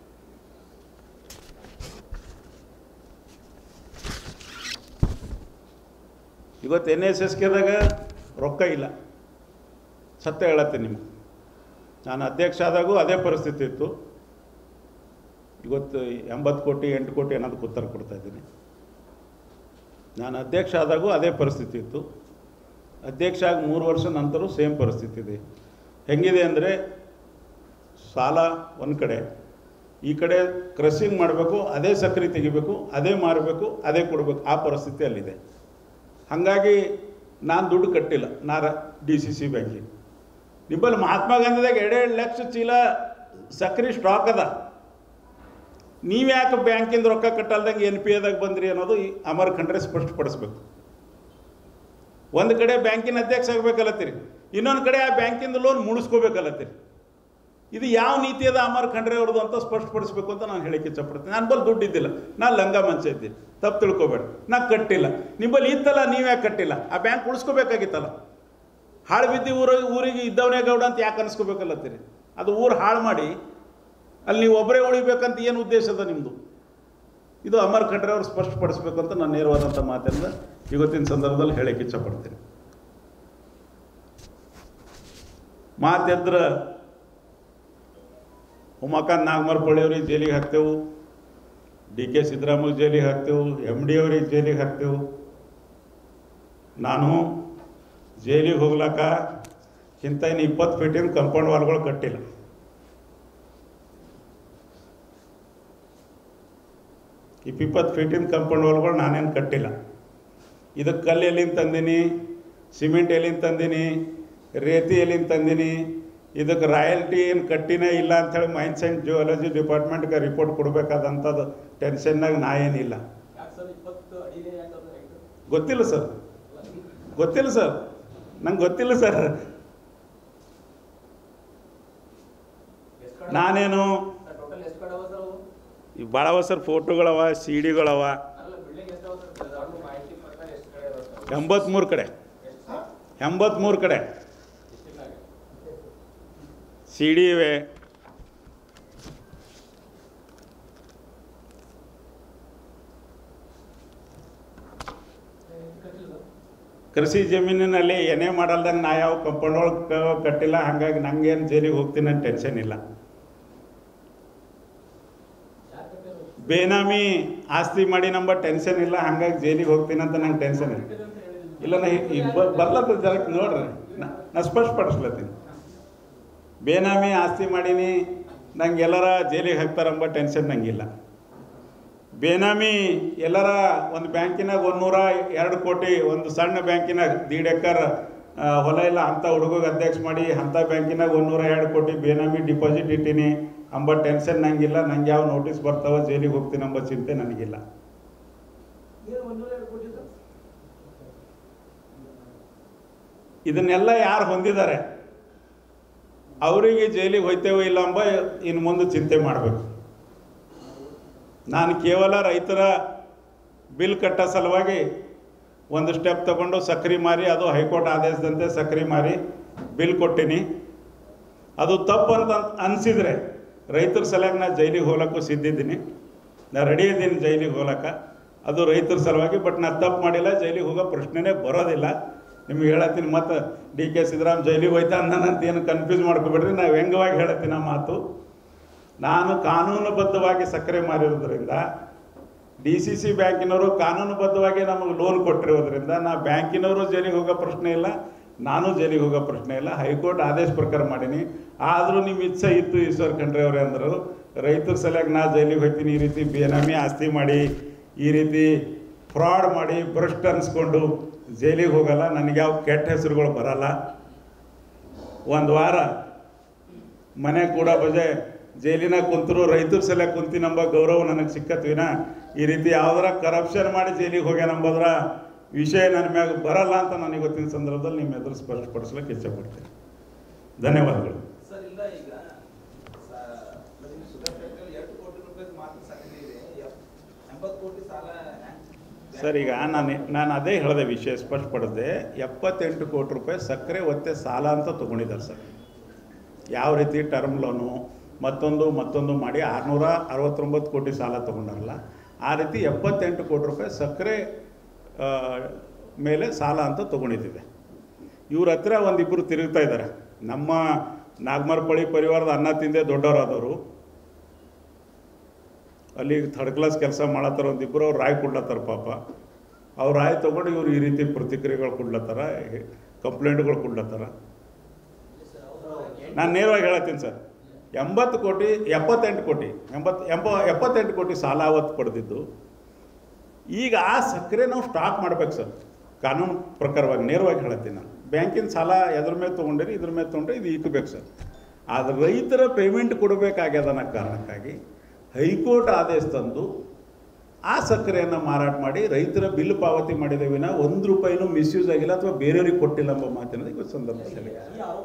ಇವತ್ತು ಎನ್ ಎಸ್ ಎಸ್ ಕೆದಾಗ ರೊಕ್ಕ ಇಲ್ಲ ಸತ್ಯ ಹೇಳತ್ತೀನಿ ನಿಮ್ಗೆ ನಾನು ಅಧ್ಯಕ್ಷ ಆದಾಗೂ ಅದೇ ಪರಿಸ್ಥಿತಿ ಇತ್ತು ಇವತ್ತು ಎಂಬತ್ತು ಕೋಟಿ ಎಂಟು ಕೋಟಿ ಅನ್ನೋದಕ್ಕೆ ಉತ್ತರ ಕೊಡ್ತಾ ಇದ್ದೀನಿ ನಾನು ಅಧ್ಯಕ್ಷ ಆದಾಗೂ ಅದೇ ಪರಿಸ್ಥಿತಿ ಇತ್ತು ಅಧ್ಯಕ್ಷ ಆಗಿ ಮೂರು ವರ್ಷ ನಂತರ ಸೇಮ್ ಪರಿಸ್ಥಿತಿ ಇದೆ ಹೆಂಗಿದೆ ಅಂದರೆ ಸಾಲ ಒಂದು ಕಡೆ ಈ ಕಡೆ ಕ್ರಷಿಂಗ್ ಮಾಡಬೇಕು ಅದೇ ಸಕ್ಕರೆ ತೆಗಿಬೇಕು ಅದೇ ಮಾರಬೇಕು ಅದೇ ಕೊಡಬೇಕು ಆ ಪರಿಸ್ಥಿತಿ ಅಲ್ಲಿದೆ ಹಾಗಾಗಿ ನಾನು ದುಡ್ಡು ಕಟ್ಟಿಲ್ಲ ನಾರ ಡಿ ಸಿ ಸಿ ಬ್ಯಾಂಕಿಗೆ ನಿಮ್ಮಲ್ಲಿ ಮಹಾತ್ಮ ಗಾಂಧಿದಾಗ ಎರಡೆರಡು ಲಕ್ಷ ಚೀಲ ಸಕ್ರೆ ಸ್ಟಾಕ್ ಅದ ನೀವು ಯಾಕೆ ಬ್ಯಾಂಕಿಂದ ರೊಕ್ಕ ಕಟ್ಟಲ್ದಂಗೆ ಎನ್ ಪಿ ಎದಾಗ ಬಂದ್ರಿ ಅನ್ನೋದು ಈ ಅಮರ್ ಖಂಡ್ರೆ ಸ್ಪಷ್ಟಪಡಿಸ್ಬೇಕು ಒಂದು ಕಡೆ ಬ್ಯಾಂಕಿನ ಅಧ್ಯಕ್ಷ ಆಗಬೇಕಲ್ಲತ್ತೀರಿ ಇನ್ನೊಂದು ಕಡೆ ಆ ಬ್ಯಾಂಕಿಂದ ಲೋನ್ ಮುಣಿಸ್ಕೋಬೇಕಲ್ಲತ್ತೀರಿ ಇದು ಯಾವ ನೀತಿ ಅದ ಅಮರ್ ಖಂಡ್ರೆ ಅವ್ರದ್ದು ಅಂತ ಸ್ಪಷ್ಟಪಡಿಸ್ಬೇಕು ಅಂತ ನಾನು ಹೇಳಕ್ಕೆ ಇಚ್ಛಪಡ್ತೀನಿ ನನ್ನ ಬಲ್ಲಿ ದುಡ್ಡು ಇದ್ದಿಲ್ಲ ನಾನು ಲಂಗ ಮಂಚ ಇದ್ದೀನಿ ತಪ್ಪು ತಿಳ್ಕೊಬೇಡ ನಾ ಕಟ್ಟಿಲ್ಲ ನಿಮ್ಮಲ್ಲಿ ಇತ್ತಲ್ಲ ನೀವು ಯಾಕೆ ಕಟ್ಟಿಲ್ಲ ಆ ಬ್ಯಾಂಕ್ ಉಳಿಸ್ಕೋಬೇಕಾಗಿತ್ತಲ್ಲ ಹಾಳು ಬಿದ್ದು ಊರ ಊರಿಗೆ ಇದ್ದವನೇ ಗೌಡ ಅಂತ ಯಾಕೆ ಅನಿಸ್ಕೋಬೇಕಲ್ಲತ್ತೀರಿ ಅದು ಊರು ಹಾಳು ಮಾಡಿ ಅಲ್ಲಿ ನೀವು ಒಬ್ಬರೇ ಉಳಿಬೇಕಂತ ಏನು ಉದ್ದೇಶ ಅದ ನಿಮ್ಮದು ಇದು ಅಮರ್ ಖಂಡ್ರೆ ಅವರು ಸ್ಪಷ್ಟಪಡಿಸ್ಬೇಕು ಅಂತ ನಾನು ನೇರವಾದಂಥ ಮಾತಿಂದ ಇವತ್ತಿನ ಸಂದರ್ಭದಲ್ಲಿ ಹೇಳಕ್ಕೆ ಇಚ್ಛಪಡ್ತೀನಿ ಮಾತೆದ್ರ ಉಮಾಕಾಂತ್ ನಾಗಮರ್ಪಳ್ಳಿ ಅವ್ರಿಗೆ ಜೈಲಿಗೆ ಹಾಕ್ತೇವು ಡಿ ಕೆ ಸಿದ್ದರಾಮಯ್ಯ ಜೈಲಿಗೆ ಹಾಕ್ತೇವು ಎಮ್ ಡಿ ಅವ್ರಿಗೆ ಜೈಲಿಗೆ ಹಾಕ್ತೇವು ನಾನು ಜೈಲಿಗೆ ಹೋಗ್ಲಾಕ ಇಂಥ ಇನ್ನು ಇಪ್ಪತ್ತು ಫೀಟಿನ ಕಂಪೌಂಡ್ ವಾಲ್ಗಳು ಕಟ್ಟಿಲ್ಲ ಇಪ್ಪಿಪ್ಪತ್ತು ಫೀಟಿನ ಕಂಪೌಂಡ್ ವಾಲ್ಗಳು ನಾನೇನು ಕಟ್ಟಿಲ್ಲ ಇದಕ್ಕೆ ಕಲ್ಲು ಎಲ್ಲಿಂದ ತಂದೀನಿ ಸಿಮೆಂಟ್ ಎಲ್ಲಿಂದ ತಂದೀನಿ ರೇತಿ ಎಲ್ಲಿಂದ ತಂದೀನಿ ಇದಕ್ಕೆ ರಾಯಲ್ಟಿ ಏನು ಕಟ್ಟಿನೇ ಇಲ್ಲ ಅಂಥೇಳಿ ಮೈನ್ಸ್ ಆ್ಯಂಡ್ ಜಿಯೋಲಜಿ ಡಿಪಾರ್ಟ್ಮೆಂಟ್ಗೆ ರಿಪೋರ್ಟ್ ಕೊಡಬೇಕಾದಂಥದ್ದು ಟೆನ್ಷನ್ನಾಗ ನಾ ಏನಿಲ್ಲ ಗೊತ್ತಿಲ್ಲ ಸರ್ ಗೊತ್ತಿಲ್ಲ ಸರ್ ನಂಗೆ ಗೊತ್ತಿಲ್ಲ ಸರ್ ನಾನೇನು ಟೋಟಲ್ ಎಷ್ಟು ಕಡೆ ಅವ ಸರ್ ಅವು ಈ ಭಾಳವ ಸರ್ ಫೋಟೋಗಳವ ಸಿ ಡಿಗಳವ ಅಲ್ಲ ಬಿಲ್ಡಿಂಗ್ ಎಷ್ಟು ಅವ ಸರ್ ಅವ್ರ ಮಾಹಿತಿ ಪ್ರಕಾರ ಎಷ್ಟು ಕಡೆ ಅದಾವ ಸರ್ ಎಂಬತ್ತ್ಮೂರು ಕಡೆ ಎಷ್ಟು ಸರ್ ಎಂಬತ್ತ್ಮೂರು ಕಡೆ ಡಿಸ್ಟ್ರಿಕ್ಟ್ನಾಗ ಸಿ ಡಿ ಇವೆ ಕೃಷಿ ಜಮೀನಿನಲ್ಲಿ ಏನೇ ಮಾಡಲ್ದಂಗೆ ನಾ ಯಾವ ಕಂಪೌಂಡ್ ಒಳಗೆ ಕಟ್ಟಿಲ್ಲ ಹಾಗಾಗಿ ನಂಗೇನು ಜೈಲಿಗೆ ಹೋಗ್ತೀನಿ ಅಂತ ಟೆನ್ಷನ್ ಇಲ್ಲ ಬೇನಾಮಿ ಆಸ್ತಿ ಮಾಡಿ ನಂಬ ಟೆನ್ಷನ್ ಇಲ್ಲ ಹಾಗಾಗಿ ಜೈಲಿಗೆ ಹೋಗ್ತೀನಿ ಅಂತ ನಂಗೆ ಟೆನ್ಷನ್ ಇಲ್ಲ ಇಲ್ಲ ನಾ ಈಗ ಬರ್ಲತ್ತ ಜರಕ್ಕೆ ನೋಡ್ರಿ ನಾ ನಾ ಸ್ಪಷ್ಟಪಡಿಸ್ಲತ್ತೀನಿ ಬೇನಾಮಿ ಆಸ್ತಿ ಮಾಡೀನಿ ನಂಗೆ ಎಲ್ಲರ ಜೈಲಿಗೆ ಹಾಕ್ತಾರಂಬ ಟೆನ್ಷನ್ ನಂಗಿಲ್ಲ ಬೇನಾಮಿ ಎಲ್ಲರ ಒಂದು ಬ್ಯಾಂಕಿನಾಗ ಒಂದು ನೂರ ಎರಡು ಕೋಟಿ ಒಂದು ಸಣ್ಣ ಬ್ಯಾಂಕಿನಾಗ ದೀಡ್ ಎಕರ್ ಆ, ಹೊಲ ಇಲ್ಲ ಅಂಥ ಹುಡುಗಗೆ ಅಧ್ಯಕ್ಷ ಮಾಡಿ ಅಂಥ ಬ್ಯಾಂಕಿನಾಗ ಒಂದು ನೂರ ಎರಡು ಕೋಟಿ ಬೇನಾಮಿ ಡಿಪಾಸಿಟ್ ಇಟ್ಟೀನಿ ಅಂಬ ಟೆನ್ಷನ್ ನಂಗಿಲ್ಲ ನಂಗೆ ಯಾವ ನೋಟಿಸ್ ಬರ್ತಾವ ಜೈಲಿಗೆ ಹೋಗ್ತೀನಿ ಅಂಬ ಚಿಂತೆ ನನಗಿಲ್ಲ ಇದನ್ನೆಲ್ಲ ಯಾರು ಹೊಂದಿದ್ದಾರೆ ಅವರಿಗೆ ಜೈಲಿಗೆ ಹೋಯ್ತೇವೋ ಇಲ್ಲ ಎಂಬ ಇನ್ನು ಮುಂದೆ ಚಿಂತೆ ಮಾಡಬೇಕು ನಾನು ಕೇವಲ ರೈತರ ಬಿಲ್ ಕಟ್ಟೋ ಸಲುವಾಗಿ ಒಂದು ಸ್ಟೆಪ್ ತಗೊಂಡು ಸಕ್ರೆ ಮಾರಿ ಅದು ಹೈಕೋರ್ಟ್ ಆದೇಶದಂತೆ ಸಕ್ರೆ ಮಾರಿ ಬಿಲ್ ಕೊಟ್ಟೀನಿ ಅದು ತಪ್ಪು ಅಂತ ಅನಿಸಿದರೆ ರೈತರ ಸಲುವಾಗಿ ನಾನು ಜೈಲಿಗೆ ಹೋಗ್ಲಕ್ಕೂ ಸಿದ್ಧಿದ್ದೀನಿ ನಾನು ರೆಡಿ ಇದ್ದೀನಿ ಜೈಲಿಗೆ ಹೋಗ್ಲಕ್ಕ ಅದು ರೈತರ ಸಲುವಾಗಿ ಬಟ್ ನಾನು ತಪ್ಪು ಮಾಡಿಲ್ಲ ಜೈಲಿಗೆ ಹೋಗೋ ಪ್ರಶ್ನೆನೇ ಬರೋದಿಲ್ಲ ನಿಮ್ಗೆ ಹೇಳತ್ತೀನಿ ಮತ್ತು ಡಿ ಕೆ ಸಿದ್ದರಾಮ್ ಜೈಲಿಗೆ ಹೋಯ್ತಾ ಅನ್ನೋಂತ ಏನು ಕನ್ಫ್ಯೂಸ್ ಮಾಡ್ಕೊಬೇಡ್ರಿ ನಾವು ವ್ಯಂಗ್ಯವಾಗಿ ಹೇಳತ್ತೀನಿ ಆ ಮಾತು ನಾನು ಕಾನೂನುಬದ್ಧವಾಗಿ ಸಕ್ಕರೆ ಮಾರಿರೋದ್ರಿಂದ ಡಿ ಸಿ ಸಿ ಬ್ಯಾಂಕಿನವರು ಕಾನೂನುಬದ್ಧವಾಗಿ ನಮಗೆ ಲೋನ್ ಕೊಟ್ಟಿರೋದ್ರಿಂದ ನಾ ಬ್ಯಾಂಕಿನವರು ಜೈಲಿಗೆ ಹೋಗೋ ಪ್ರಶ್ನೆ ಇಲ್ಲ ನಾನು ಜೈಲಿಗೆ ಹೋಗೋ ಪ್ರಶ್ನೆ ಇಲ್ಲ ಹೈಕೋರ್ಟ್ ಆದೇಶ ಪ್ರಕಾರ ಮಾಡೀನಿ ಆದರೂ ನಿಮ್ಮ ಇಚ್ಛೆ ಇತ್ತು ಈಶ್ವರ್ ಖಂಡ್ರೆ ಅವರೇ ಅಂದರು ರೈತರ ಸಲುವಾಗಿ ನಾ ಜೈಲಿಗೆ ಹೋಗ್ತೀನಿ ಈ ರೀತಿ ಬೇನಾಮಿ ಆಸ್ತಿ ಮಾಡಿ ಈ ರೀತಿ ಫ್ರಾಡ್ ಮಾಡಿ ಭ್ರಷ್ಟ ಅನ್ಸ್ಕೊಂಡು ಜೈಲಿಗೆ ಹೋಗಲ್ಲ ನನಗೆ ಯಾವ ಕೆಟ್ಟ ಹೆಸರುಗಳು ಬರಲ್ಲ ಒಂದು ವಾರ ಮನೆ ಕೂಡ ಬಜೆ ಜೈಲಿನಾಗ ಕುಂತರು ರೈತರ ಸಲ ಕುಂತಿನಂಬ ಗೌರವ ನನಗೆ ಸಿಕ್ಕತ್ವಿನ ಈ ರೀತಿ ಯಾವ್ದಾರ ಕರಪ್ಷನ್ ಮಾಡಿ ಜೈಲಿಗೆ ಹೋಗ್ಯಾನಂಬುದ್ರ ವಿಷಯ ನನ್ನ ಮ್ಯಾಗ ಬರಲ್ಲ ಅಂತ ನನಗೆ ಇವತ್ತಿನ ಸಂದರ್ಭದಲ್ಲಿ ನಿಮ್ಮ ಎದುರು ಸ್ಪಷ್ಟಪಡಿಸ್ಲಿಕ್ಕೆ ಇಚ್ಛೆಪಡ್ತೇನೆ ಧನ್ಯವಾದಗಳು ಸರ್ ಇಲ್ಲ ಈಗ ಶುಗರ್ ಫ್ಯಾಕ್ಟರಿ ಎರಡು ಕೋಟಿ ರೂಪಾಯಿ ಮಾತ್ರ ಸಕ್ಕರೆ ಇದೆ ಎಪ್- ಎಂಬತ್ತು ಕೋಟಿ ಸಾಲ ಹ್ಯಾಂಗ್- ಸರ್ ಈಗ ನಾನು ನಾನು ಅದೇ ಹೇಳಿದೆ ವಿಷಯ ಸ್ಪಷ್ಟಪಡಿದೆ ಎಪ್ಪತ್ತೆಂಟು ಕೋಟಿ ರೂಪಾಯಿ ಸಕ್ಕರೆ ಒತ್ತೆ ಸಾಲ ಅಂತ ತೊಗೊಂಡಿದ್ದಾರೆ ಸರ್ ಯಾವ ರೀತಿ ಟರ್ಮ್ ಲೋನು ಮತ್ತೊಂದು ಮತ್ತೊಂದು ಮಾಡಿ ಆರುನೂರ ಅರವತ್ತೊಂಬತ್ತು ಕೋಟಿ ಸಾಲ ತೊಗೊಂಡಾರಲ್ಲ ಆ ರೀತಿ ಎಪ್ಪತ್ತೆಂಟು ಕೋಟಿ ರೂಪಾಯಿ ಸಕ್ಕರೆ ಆ, ಮೇಲೆ ಸಾಲ ಅಂತ ತೊಗೊಂಡಿದ್ದೀವಿ ಇವ್ರ ಹತ್ರ ಒಂದಿಬ್ಬರು ತಿರುಗ್ತಾ ಇದ್ದಾರೆ ನಮ್ಮ ನಾಗಮರಪಳ್ಳಿ ಪರಿವಾರದ ಅನ್ನ ತಿಂದೆ ದೊಡ್ಡವರಾದವರು ಅಲ್ಲಿ ಥರ್ಡ್ ಕ್ಲಾಸ್ ಕೆಲಸ ಮಾಡತ್ತಾರ ಒಂದಿಬ್ಬರು ಅವ್ರು ರಾಯ್ ಕೊಡ್ಲತ್ತಾರ ಪಾಪ ಅವ್ರು ರಾಯ್ ತೊಗೊಂಡು ಇವ್ರು ಈ ರೀತಿ ಪ್ರತಿಕ್ರಿಯೆಗಳು ಕೊಡ್ಲತ್ತಾರ ಕಂಪ್ಲೇಂಟ್ಗಳು ಕೊಡ್ಲತ್ತಾರ ನಾನು ನೇರವಾಗಿ ಹೇಳತ್ತೀನಿ ಸರ್ ಎಂಬತ್ತು ಕೋಟಿ ಎಪ್ಪತ್ತೆಂಟು ಕೋಟಿ ಎಂಬತ್ತು ಎಂಬ ಎಪ್ಪತ್ತೆಂಟು ಕೋಟಿ ಸಾಲ ಅವತ್ತು ಪಡೆದಿದ್ದು ಈಗ ಆ ಸಕ್ಕರೆ ನಾವು ಸ್ಟಾಕ್ ಮಾಡ್ಬೇಕು ಸರ್ ಕಾನೂನು ಪ್ರಕಾರವಾಗಿ ನೇರವಾಗಿ ಹೇಳತ್ತೀನಿ ನಾನು ಬ್ಯಾಂಕಿನ ಸಾಲ ಎದ್ರ ಮೇಲೆ ತೊಗೊಂಡಿರಿ ಇದ್ರ ಮೇಲೆ ತೊಗೊಂಡ್ರೆ ಇದು ಇಕ್ಕಬೇಕು ಸರ್ ಆದರೆ ರೈತರ ಪೇಮೆಂಟ್ ಕೊಡಬೇಕಾಗ್ಯದ ಅನ್ನೋ ಕಾರಣಕ್ಕಾಗಿ ಹೈಕೋರ್ಟ್ ಆದೇಶ ತಂದು ಆ ಸಕ್ಕರೆಯನ್ನು ಮಾರಾಟ ಮಾಡಿ ರೈತರ ಬಿಲ್ ಪಾವತಿ ಮಾಡಿದ ವಿನ ಒಂದು ರೂಪಾಯಿನೂ ಮಿಸ್ಯೂಸ್ ಆಗಿಲ್ಲ ಅಥವಾ ಬೇರೆಯವ್ರಿಗೆ ಕೊಟ್ಟಿಲ್ಲ ಎಂಬ ಮಾತಿನ ಇವತ್ತು ಸಂದರ್ಭದಲ್ಲಿ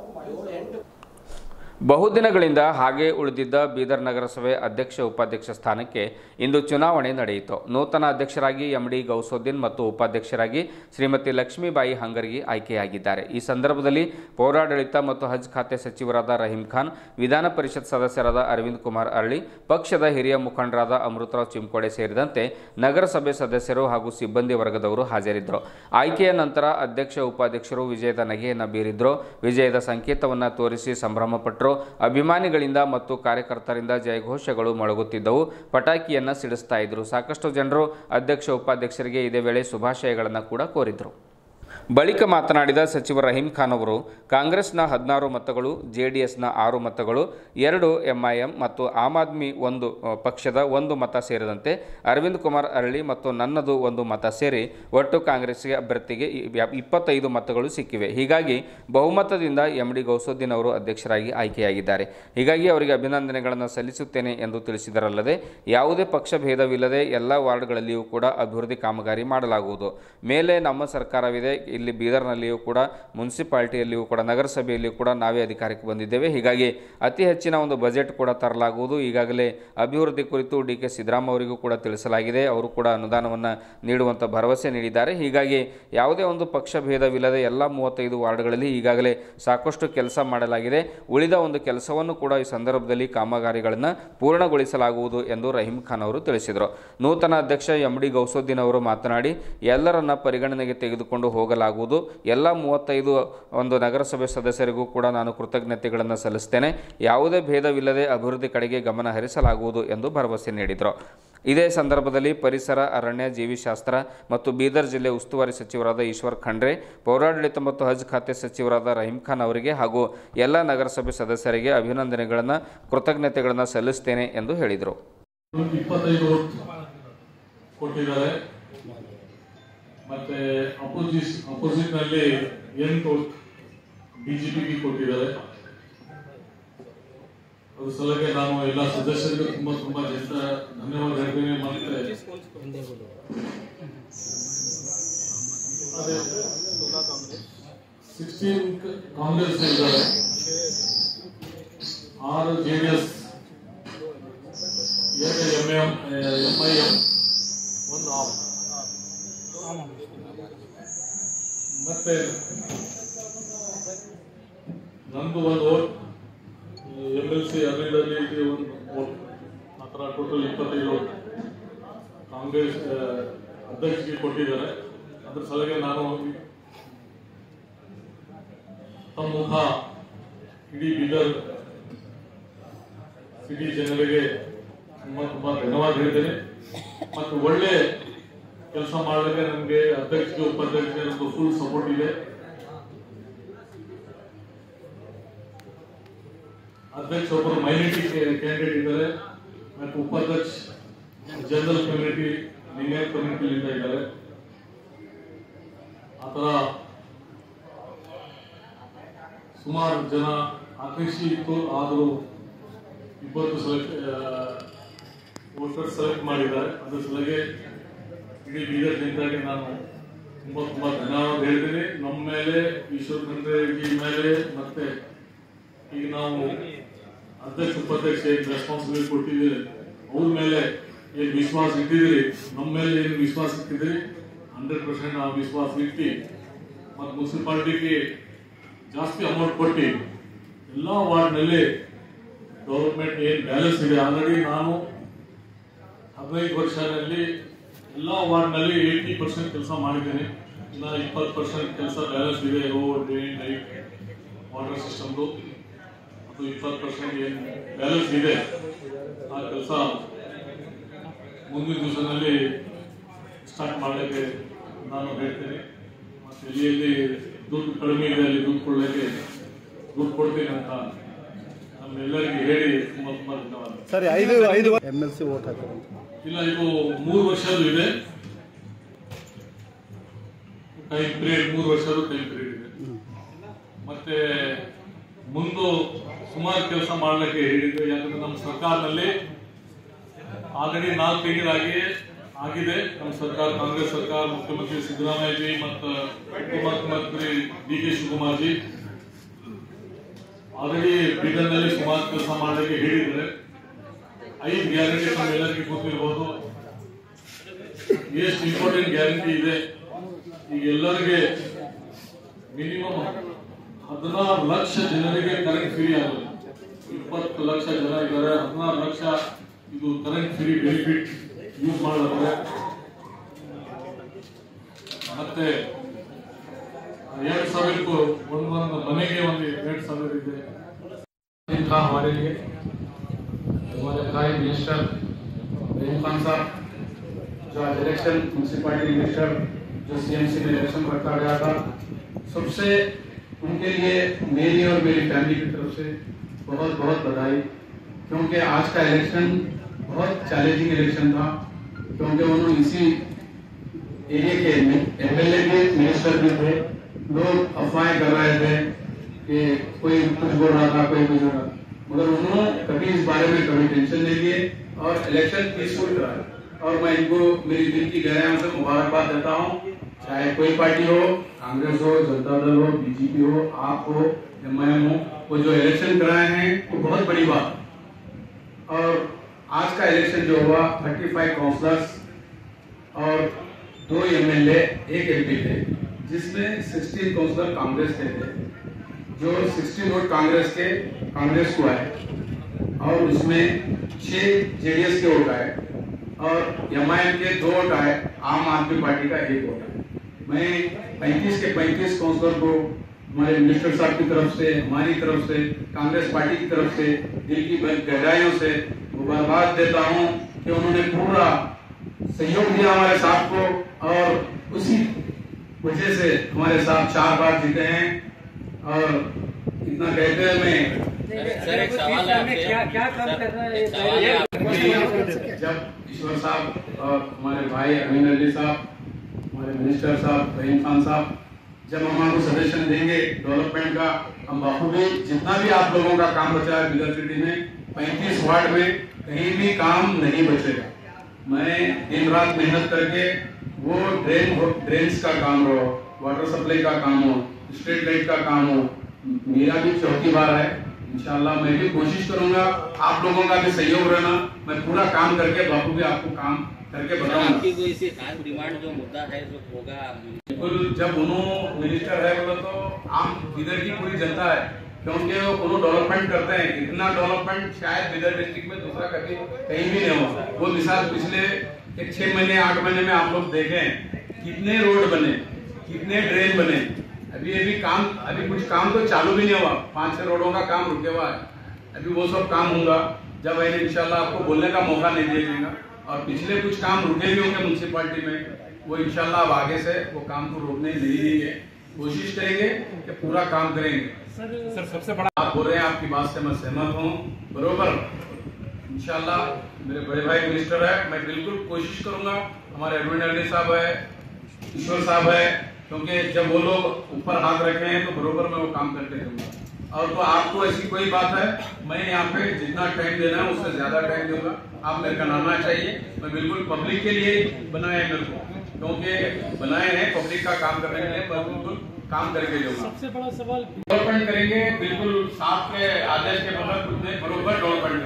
ಬಹುದಿನಗಳಿಂದ ಹಾಗೆ ಉಳಿದಿದ್ದ ಬೀದರ್ ನಗರಸಭೆ ಅಧ್ಯಕ್ಷ ಉಪಾಧ್ಯಕ್ಷ ಸ್ಥಾನಕ್ಕೆ ಇಂದು ಚುನಾವಣೆ ನಡೆಯಿತು ನೂತನ ಅಧ್ಯಕ್ಷರಾಗಿ ಎಂ ಡಿ ಗೌಸೋದ್ದೀನ್ ಮತ್ತು ಉಪಾಧ್ಯಕ್ಷರಾಗಿ ಶ್ರೀಮತಿ ಲಕ್ಷ್ಮೀಬಾಯಿ ಹಂಗರ್ಗಿ ಆಯ್ಕೆಯಾಗಿದ್ದಾರೆ ಈ ಸಂದರ್ಭದಲ್ಲಿ ಪೌರಾಡಳಿತ ಮತ್ತು ಹಜ್ ಖಾತೆ ಸಚಿವರಾದ ರಹೀಂ ಖಾನ್ ವಿಧಾನ ಪರಿಷತ್ ಸದಸ್ಯರಾದ ಅರವಿಂದ್ ಕುಮಾರ್ ಅರಳಿ ಪಕ್ಷದ ಹಿರಿಯ ಮುಖಂಡರಾದ ಅಮೃತರಾವ್ ಚಿಂಕೋಡೆ ಸೇರಿದಂತೆ ನಗರಸಭೆ ಸದಸ್ಯರು ಹಾಗೂ ಸಿಬ್ಬಂದಿ ವರ್ಗದವರು ಹಾಜರಿದ್ದರು ಆಯ್ಕೆಯ ನಂತರ ಅಧ್ಯಕ್ಷ ಉಪಾಧ್ಯಕ್ಷರು ವಿಜಯದ ನಗೆಯನ್ನು ಬೀರಿದ್ರು ವಿಜಯದ ಸಂಕೇತವನ್ನು ತೋರಿಸಿ ಸಂಭ್ರಮಪಟ್ಟರು ಅಭಿಮಾನಿಗಳಿಂದ ಮತ್ತು ಕಾರ್ಯಕರ್ತರಿಂದ ಜಯಘೋಷಗಳು ಮೊಳಗುತ್ತಿದ್ದವು ಪಟಾಕಿಯನ್ನು ಸಿಡಿಸ್ತಾ ಇದ್ರು ಸಾಕಷ್ಟು ಜನರು ಅಧ್ಯಕ್ಷ ಉಪಾಧ್ಯಕ್ಷರಿಗೆ ಇದೇ ವೇಳೆ ಶುಭಾಶಯಗಳನ್ನು ಕೂಡ ಕೋರಿದರು ಬಳಿಕ ಮಾತನಾಡಿದ ಸಚಿವ ರಹೀಂ ಖಾನ್ ಅವರು ಕಾಂಗ್ರೆಸ್ನ ಹದಿನಾರು ಮತಗಳು ಜೆಡಿಎಸ್ನ ಆರು ಮತಗಳು ಎರಡು ಎಂಐಎಂ ಮತ್ತು ಆಮ್ ಆದ್ಮಿ ಒಂದು ಅ, ಪಕ್ಷದ ಒಂದು ಮತ ಸೇರಿದಂತೆ ಅರವಿಂದ್ ಕುಮಾರ್ ಅರಳಿ ಮತ್ತು ನನ್ನದು ಒಂದು ಮತ ಸೇರಿ ಒಟ್ಟು ಕಾಂಗ್ರೆಸ್ಗೆ ಅಭ್ಯರ್ಥಿಗೆ ಇ- ವ್ಯಾ- ಇಪ್ಪತ್ತೈದು ಮತಗಳು ಸಿಕ್ಕಿವೆ ಹೀಗಾಗಿ ಬಹುಮತದಿಂದ ಎಂ ಡಿ ಗೌಸುದ್ದೀನ್ ಅವರು ಅಧ್ಯಕ್ಷರಾಗಿ ಆಯ್ಕೆಯಾಗಿದ್ದಾರೆ ಹೀಗಾಗಿ ಅವರಿಗೆ ಅಭಿನಂದನೆಗಳನ್ನು ಸಲ್ಲಿಸುತ್ತೇನೆ ಎಂದು ತಿಳಿಸಿದರಲ್ಲದೆ ಯಾವುದೇ ಪಕ್ಷ ಭೇದವಿಲ್ಲದೆ ಎಲ್ಲ ವಾರ್ಡ್ಗಳಲ್ಲಿಯೂ ಕೂಡ ಅಭಿವೃದ್ಧಿ ಕಾಮಗಾರಿ ಮಾಡಲಾಗುವುದು ಮೇಲೆ ನಮ್ಮ ಸರ್ಕಾರವಿದೆ ಇಲ್ಲಿ ಬೀದರ್ನಲ್ಲಿಯೂ ಕೂಡ ಮುನ್ಸಿಪಾಲ್ಟಿಯಲ್ಲಿಯೂ ಕೂಡ ನಗರಸಭೆಯಲ್ಲಿಯೂ ಕೂಡ ನಾವೇ ಅಧಿಕಾರಕ್ಕೆ ಬಂದಿದ್ದೇವೆ ಹೀಗಾಗಿ ಅತಿ ಹೆಚ್ಚಿನ ಒಂದು ಬಜೆಟ್ ಕೂಡ ತರಲಾಗುವುದು ಈಗಾಗಲೇ ಅಭಿವೃದ್ಧಿ ಕುರಿತು ಡಿ ಕೆ ಸಿದ್ದರಾಮ ಅವರಿಗೂ ಕೂಡ ತಿಳಿಸಲಾಗಿದೆ ಅವರು ಕೂಡ ಅನುದಾನವನ್ನು ನೀಡುವಂಥ ಭರವಸೆ ನೀಡಿದ್ದಾರೆ ಹೀಗಾಗಿ ಯಾವುದೇ ಒಂದು ಪಕ್ಷ ಭೇದವಿಲ್ಲದೆ ಎಲ್ಲ ಮೂವತ್ತೈದು ವಾರ್ಡ್ಗಳಲ್ಲಿ ಈಗಾಗಲೇ ಸಾಕಷ್ಟು ಕೆಲಸ ಮಾಡಲಾಗಿದೆ ಉಳಿದ ಒಂದು ಕೆಲಸವನ್ನು ಕೂಡ ಈ ಸಂದರ್ಭದಲ್ಲಿ ಕಾಮಗಾರಿಗಳನ್ನು ಪೂರ್ಣಗೊಳಿಸಲಾಗುವುದು ಎಂದು ರಹೀಂ ಖಾನ್ ಅವರು ತಿಳಿಸಿದರು ನೂತನ ಅಧ್ಯಕ್ಷ ಎಂ ಡಿ ಗೌಸೋದ್ದೀನ್ ಅವರು ಮಾತನಾಡಿ ಎಲ್ಲರನ್ನ ಪರಿಗಣನೆಗೆ ತೆಗೆದುಕೊಂಡು ಹೋಗಲಾಗುವುದು ಎಲ್ಲ ಮೂವತ್ತೈದು ಒಂದು ನಗರಸಭೆ ಸದಸ್ಯರಿಗೂ ಕೂಡ ನಾನು ಕೃತಜ್ಞತೆಗಳನ್ನು ಸಲ್ಲಿಸ್ತೇನೆ ಯಾವುದೇ ಭೇದವಿಲ್ಲದೆ ಅಭಿವೃದ್ಧಿ ಕಡೆಗೆ ಗಮನ ಹರಿಸಲಾಗುವುದು ಎಂದು ಭರವಸೆ ನೀಡಿದರು ಇದೇ ಸಂದರ್ಭದಲ್ಲಿ ಪರಿಸರ ಅರಣ್ಯ ಜೀವಿಶಾಸ್ತ್ರ ಮತ್ತು ಬೀದರ್ ಜಿಲ್ಲೆ ಉಸ್ತುವಾರಿ ಸಚಿವರಾದ ಈಶ್ವರ್ ಖಂಡ್ರೆ ಪೌರಾಡಳಿತ ಮತ್ತು ಹಜ್ ಖಾತೆ ಸಚಿವರಾದ ರಹೀಂ ಖಾನ್ ಅವರಿಗೆ ಹಾಗೂ ಎಲ್ಲ ನಗರಸಭೆ ಸದಸ್ಯರಿಗೆ ಅಭಿನಂದನೆಗಳನ್ನು ಕೃತಜ್ಞತೆಗಳನ್ನು ಸಲ್ಲಿಸ್ತೇನೆ ಎಂದು ಹೇಳಿದರು ಇಪ್ಪತ್ತೈದು ಕೊಟ್ಟಿದ್ದಾರೆ ಮತ್ತೆ ಅಪೋಸಿಸ್ ಅಪೋಸಿಟ್ ನಲ್ಲಿ ಎಂಟು ಬಿಜೆಪಿಗೆ ಕೊಟ್ಟಿದ್ದಾರೆ ಅದ್ರ ಸಲುವಾಗಿ ನಾನು ಎಲ್ಲ ಸದಸ್ಯರಿಗೂ ತುಂಬಾ ತುಂಬಾ ಜನ ಧನ್ಯವಾದ ಹೇಳ್ತೇನೆ ಮತ್ತೆ ಅದೇ ಸಿಕ್ಸ್ಟೀನ್ ಕಾಂಗ್ರೆಸ್ ಇದ್ದಾರೆ ಆರು ಜೆಡಿಎಸ್ ಎರಡು M M M I M ಒಂದು ಆಮ್ ಮತ್ತೆ ನಂದು ಒಂದು ಓಟ್ ಎಂ ಎಲ್ ಸಿ ಹದಿನೈದರಲ್ಲಿ ಒಂದು ಓಟ್ ಆ ಥರ ಟೋಟಲ್ ಇಪ್ಪತ್ತೈದು ಓಟ್ ಕಾಂಗ್ರೆಸ್ ಆ, ಅಧ್ಯಕ್ಷರಿಗೆ ಕೊಟ್ಟಿದ್ದಾರೆ ಅದ್ರ ಸಲುವಾಗಿ ನಾನು ತಮ್ಮ ಮುಖ ಇಡೀ ಬೀದರ್ ಸಿಟಿ ಜನರಿಗೆ ತುಂಬಾ ತುಂಬಾ ಧನ್ಯವಾದ ಹೇಳ್ತೇನೆ ಮತ್ತು ಒಳ್ಳೆ ಕೆಲಸ ಮಾಡಲಿಕ್ಕೆ ನಮಗೆ ಅಧ್ಯಕ್ಷ ಉಪಾಧ್ಯಕ್ಷ ನಮ್ದು ಫುಲ್ ಸಪೋರ್ಟ್ ಇದೆ ಅಧ್ಯಕ್ಷ ಒಬ್ಬರು ಮೈನಾರಿಟಿ ಕ್ಯಾಂಡಿಡೇಟ್ ಇದ್ದಾರೆ ಮತ್ತು ಉಪಾಧ್ಯಕ್ಷ ಜನರಲ್ ಕಮ್ಯುನಿಟಿ ಲಿಂಗಾಯತ್ ಕಮ್ಯುನಿಟಿಯಿಂದ ಇದ್ದಾರೆ ಆ ಥರ ಸುಮಾರು ಜನ ಆಕಾಂಕ್ಷಿ ಇತ್ತು ಆದರೂ ಇಪ್ಪತ್ತು ಸೆಲೆಕ್ಟ್ ವೋಟರ್ ಸೆಲೆಕ್ಟ್ ಮಾಡಿದ್ದಾರೆ ಅದ್ರ ಸಲುವಾಗಿ ಇಡೀ ಬೀದರ್ ಜನತೆಗೆ ನಾನು ತುಂಬಾ ತುಂಬಾ ಧನ್ಯವಾದ ಹೇಳ್ತೀನಿ ನಮ್ಮ ಮೇಲೆ ಈಶ್ವರ್ ಖಂಡ್ರೆ ಜಿ ಮೇಲೆ ಮತ್ತೆ ಈಗ ನಾವು ಅಧ್ಯಕ್ಷ ಉಪಾಧ್ಯಕ್ಷ ಏನು ರೆಸ್ಪಾನ್ಸಿಬಿಲಿಟಿ ಕೊಟ್ಟಿದ್ದೀರಿ ಅವ್ರ ಮೇಲೆ ಏನು ವಿಶ್ವಾಸ ಇಟ್ಟಿದ್ದೀರಿ ನಮ್ಮ ಮೇಲೆ ಏನು ವಿಶ್ವಾಸ ಇಟ್ಟಿದ್ದೀರಿ ಹಂಡ್ರೆಡ್ ಪರ್ಸೆಂಟ್ ಆ ವಿಶ್ವಾಸ ಇಟ್ಟು ಮತ್ತು ಮುನ್ಸಿಪಾಲಿಟಿಗೆ ಜಾಸ್ತಿ ಅಮೌಂಟ್ ಕೊಟ್ಟು ಎಲ್ಲ ವಾರ್ಡ್ನಲ್ಲಿ ಗೌರ್ಮೆಂಟ್ ಏನು ಬ್ಯಾಲೆನ್ಸ್ ಇದೆ ಆಲ್ರೆಡಿ ನಾನು ಹದಿನೈದು ವರ್ಷದಲ್ಲಿ ಎಲ್ಲ ವಾರ್ಡ್ನಲ್ಲಿ ಏಯ್ಟಿ ಪರ್ಸೆಂಟ್ ಕೆಲಸ ಮಾಡಿದ್ದೇನೆ ಇನ್ನ ಇಪ್ಪತ್ತು ಪರ್ಸೆಂಟ್ ಕೆಲಸ ಬ್ಯಾಲೆನ್ಸ್ ಇದೆ ರೋಡ್ ಡ್ರೈನ್ ಲೈಟ್ ವಾಟರ್ ಸಿಸ್ಟಮ್ದು ಅದು ಇಪ್ಪತ್ತು ಪರ್ಸೆಂಟ್ ಏನು ಬ್ಯಾಲೆನ್ಸ್ ಇದೆ ಆ ಕೆಲಸ ಮುಂದಿನ ದಿವಸದಲ್ಲಿ ಸ್ಟಾರ್ಟ್ ಮಾಡಲಿಕ್ಕೆ ನಾನು ಹೇಳ್ತೇನೆ ಮತ್ತು ಎಲ್ಲಿ ಎಲ್ಲಿ ದುಡ್ಡು ಕಡಿಮೆ ಇದೆ ಅಲ್ಲಿ ದುಡ್ಡು ಕೊಡಲಿಕ್ಕೆ ದುಡ್ಡು ಕೊಡ್ತೀನಿ ಅಂತ ನಮ್ಮೆಲ್ಲರಿಗೆ ಹೇಳಿ ತುಂಬ ತುಂಬ ಧನ್ಯವಾದ ಸರ್ ಐದು ಐದು ಎಮ್ ಎಲ್ ಸಿ ಓಟ್ ಹಾಕೋದು ಇಲ್ಲ ಇದು ಮೂರು ವರ್ಷದ್ದು ಇದೆ ಟೈಮ್ ಪೀರಿಯಡ್ ಮೂರು ವರ್ಷದ್ದು ಟೈಮ್ ಪೀರಿಯಡ್ ಇದೆ ಮತ್ತೆ ಮುಂದು ಸುಮಾರು ಕೆಲಸ ಮಾಡ್ಲಿಕ್ಕೆ ಹೇಳಿದ್ರು ಯಾಕಂದ್ರೆ ನಮ್ಮ ಸರ್ಕಾರದಲ್ಲಿ ಆಲ್ರೆಡಿ ನಾಲ್ಕು ತಿಂಗಳಾಗಿ ಆಗಿದೆ ನಮ್ಮ ಸರ್ಕಾರ ಕಾಂಗ್ರೆಸ್ ಸರ್ಕಾರ ಮುಖ್ಯಮಂತ್ರಿ ಸಿದ್ದರಾಮಯ್ಯ ಜಿ ಮತ್ತು ಉಪಮುಖ್ಯಮಂತ್ರಿ D K Shivakumar ji already ಬೀದರ್ನಲ್ಲಿ ಸುಮಾರು ಕೆಲಸ ಮಾಡಲಿಕ್ಕೆ ಹೇಳಿದ್ದಾರೆ ಐದು ಗ್ಯಾರಂಟಿ ತಮ್ಮೆಲ್ಲರಿಗೂ ಗೊತ್ತಿರ್ಬೋದು ಎಷ್ಟು ಇಂಪಾರ್ಟೆಂಟ್ ಗ್ಯಾರಂಟಿ ಇದೆ ಈಗ ಎಲ್ಲರಿಗೆ ಮಿನಿಮಮ್ ಹದಿನಾರು ಲಕ್ಷ ಜನರಿಗೆ ಕರೆಂಟ್ ಫ್ರೀ ಆಗುತ್ತೆ ಇಪ್ಪತ್ತು ಲಕ್ಷ ಜನ ಇದ್ದಾರೆ ಹದಿನಾರು ಲಕ್ಷ ಇದು ಕರೆಂಟ್ ಫ್ರೀ ಬೆನಿಫಿಟ್ ಯೂಸ್ ಮಾಡಿದ್ರೆ ಮತ್ತೆ ಎರಡು ಸಾವಿರಕ್ಕೂ ಒಂದೊಂದು ಮನೆಗೆ ಒಂದು ಎರಡು ಸಾವಿರ ಇದೆ दिन था हमारे लिए हमारे प्राइम मिनिस्टर रहीम खान साहब जो आज इलेक्शन म्यूनसिपालिटी मिनिस्टर जो सीएमसी में इलेक्शन रखा गया था सबसे उनके लिए मेरी और मेरी फैमिली की तरफ से बहुत बहुत बधाई क्योंकि आज का इलेक्शन बहुत चैलेंजिंग इलेक्शन था क्योंकि उन्होंने इसी एरिया के एमएलए भी मिनिस्टर भी थे लोग अफवाहें कर रहे थे कि कोई कुछ बोल रहा था कोई कुछ बोल रहा था मगर उन्होंने कभी इस बारे में कभी टेंशन नहीं लिए और इलेक्शन पीसफुल कराया और मैं इनको मेरी दिल की गहराइयों से मुबारकबाद देता हूँ चाहे कोई पार्टी हो कांग्रेस हो जनता दल हो बीजेपी हो आप हो एमआईएम हो वो जो इलेक्शन कराए हैं वो बहुत बड़ी बात है। और आज का इलेक्शन जो हुआ 35 काउंसलर्स और दो एमएलए एक एमपी थे जिसमें 16 काउंसलर कांग्रेस के थे जो 16 वोट कांग्रेस के कांग्रेस को आए और उसमें छह जेडीएस के वोट आए और एमआईएम के दो वोट आए आम आदमी पार्टी का एक वोट आया मैं 35 के 35 काउंसलर को हमारे मिनिस्टर साहब की तरफ से हमारी तरफ से कांग्रेस पार्टी की तरफ से दिल की गहराइयों से मुबारकबाद देता हूं कि उन्होंने पूरा सहयोग दिया हमारे साथ को और उसी वजह से हमारे साथ चार बार जीते हैं और इतना कहते हुए मैं सर एक सवाल है आपसे क्या क्या काम कर रहा है सवाल है आपसे जब ईश्वर साहब और हमारे भाई अमीन अली साहब हमारे मिनिस्टर साहब रहीम खान साहब जब हम आपको सजेशन देंगे डेवलपमेंट का हम बखूबी जितना भी आप लोगों का काम बचा है बिदर सिटी में पैंतीस वार्ड में कहीं भी काम नहीं बचेगा मैं दिन रात मेहनत करके वो ड्रेन ड्रेन्स का काम हो वाटर सप्लाई का काम हो स्ट्रीट लाइट का काम हो मेरा भी चौथी बार है इंशाल्लाह मैं भी कोशिश करूंगा आप लोगों का भी सहयोग रहना मैं पूरा काम करके बापू भी आपको काम करके सर बताऊंगा आपकी कोई सी खास डिमांड जो मुद्दा है जो होगा बिल्कुल जब उन्होंने मिनिस्टर है बोले तो आम इधर की पूरी जनता है क्योंकि उन्होंने डेवलपमेंट करते हैं इतना डेवलपमेंट शायद बिदर डिस्ट्रिक्ट में दूसरा कभी कहीं भी नहीं हुआ वो मिसाल पिछले एक छह महीने आठ महीने में आप लोग देखें कितने रोड बने कितने ड्रेन बने अभी अभी काम अभी कुछ काम तो चालू भी नहीं हुआ पांच छह रोडों का काम रुके हुआ है अभी वो सब काम होगा जब आएंगे इंशाल्लाह आपको बोलने का मौका नहीं दिया जाएगा और पिछले कुछ काम रुके भी होंगे म्यूनसिपालिटी में वो इंशाल्लाह अब आगे से वो काम को रोकने नहीं देंगे कोशिश करेंगे कि पूरा काम करेंगे सर सबसे बड़ा आप बोल रहे हैं आपकी बात से मैं सहमत हूँ बरोबर इंशाल्लाह मेरे बड़े भाई मिनिस्टर है मैं बिल्कुल कोशिश करूंगा हमारे अरविंद अली साहब है ईश्वर साहब है क्योंकि जब वो लोग ऊपर हाथ रखे हैं तो बरोबर मैं वो काम करके दूंगा और तो आपको ऐसी कोई बात है मैं यहाँ पे जितना टाइम देना है उससे ज्यादा टाइम दूंगा आप मेरे का नाना चाहिए मैं बिल्कुल पब्लिक के लिए बनाए हैं मेरे को क्योंकि बनाए हैं पब्लिक का काम करने के लिए मैं बिल्कुल काम करके दूंगा सबसे बड़ा सवाल डेवलपमेंट करेंगे बिल्कुल साफ के आदेश के बगैर कुछ नहीं बरोबर डेवलपमेंट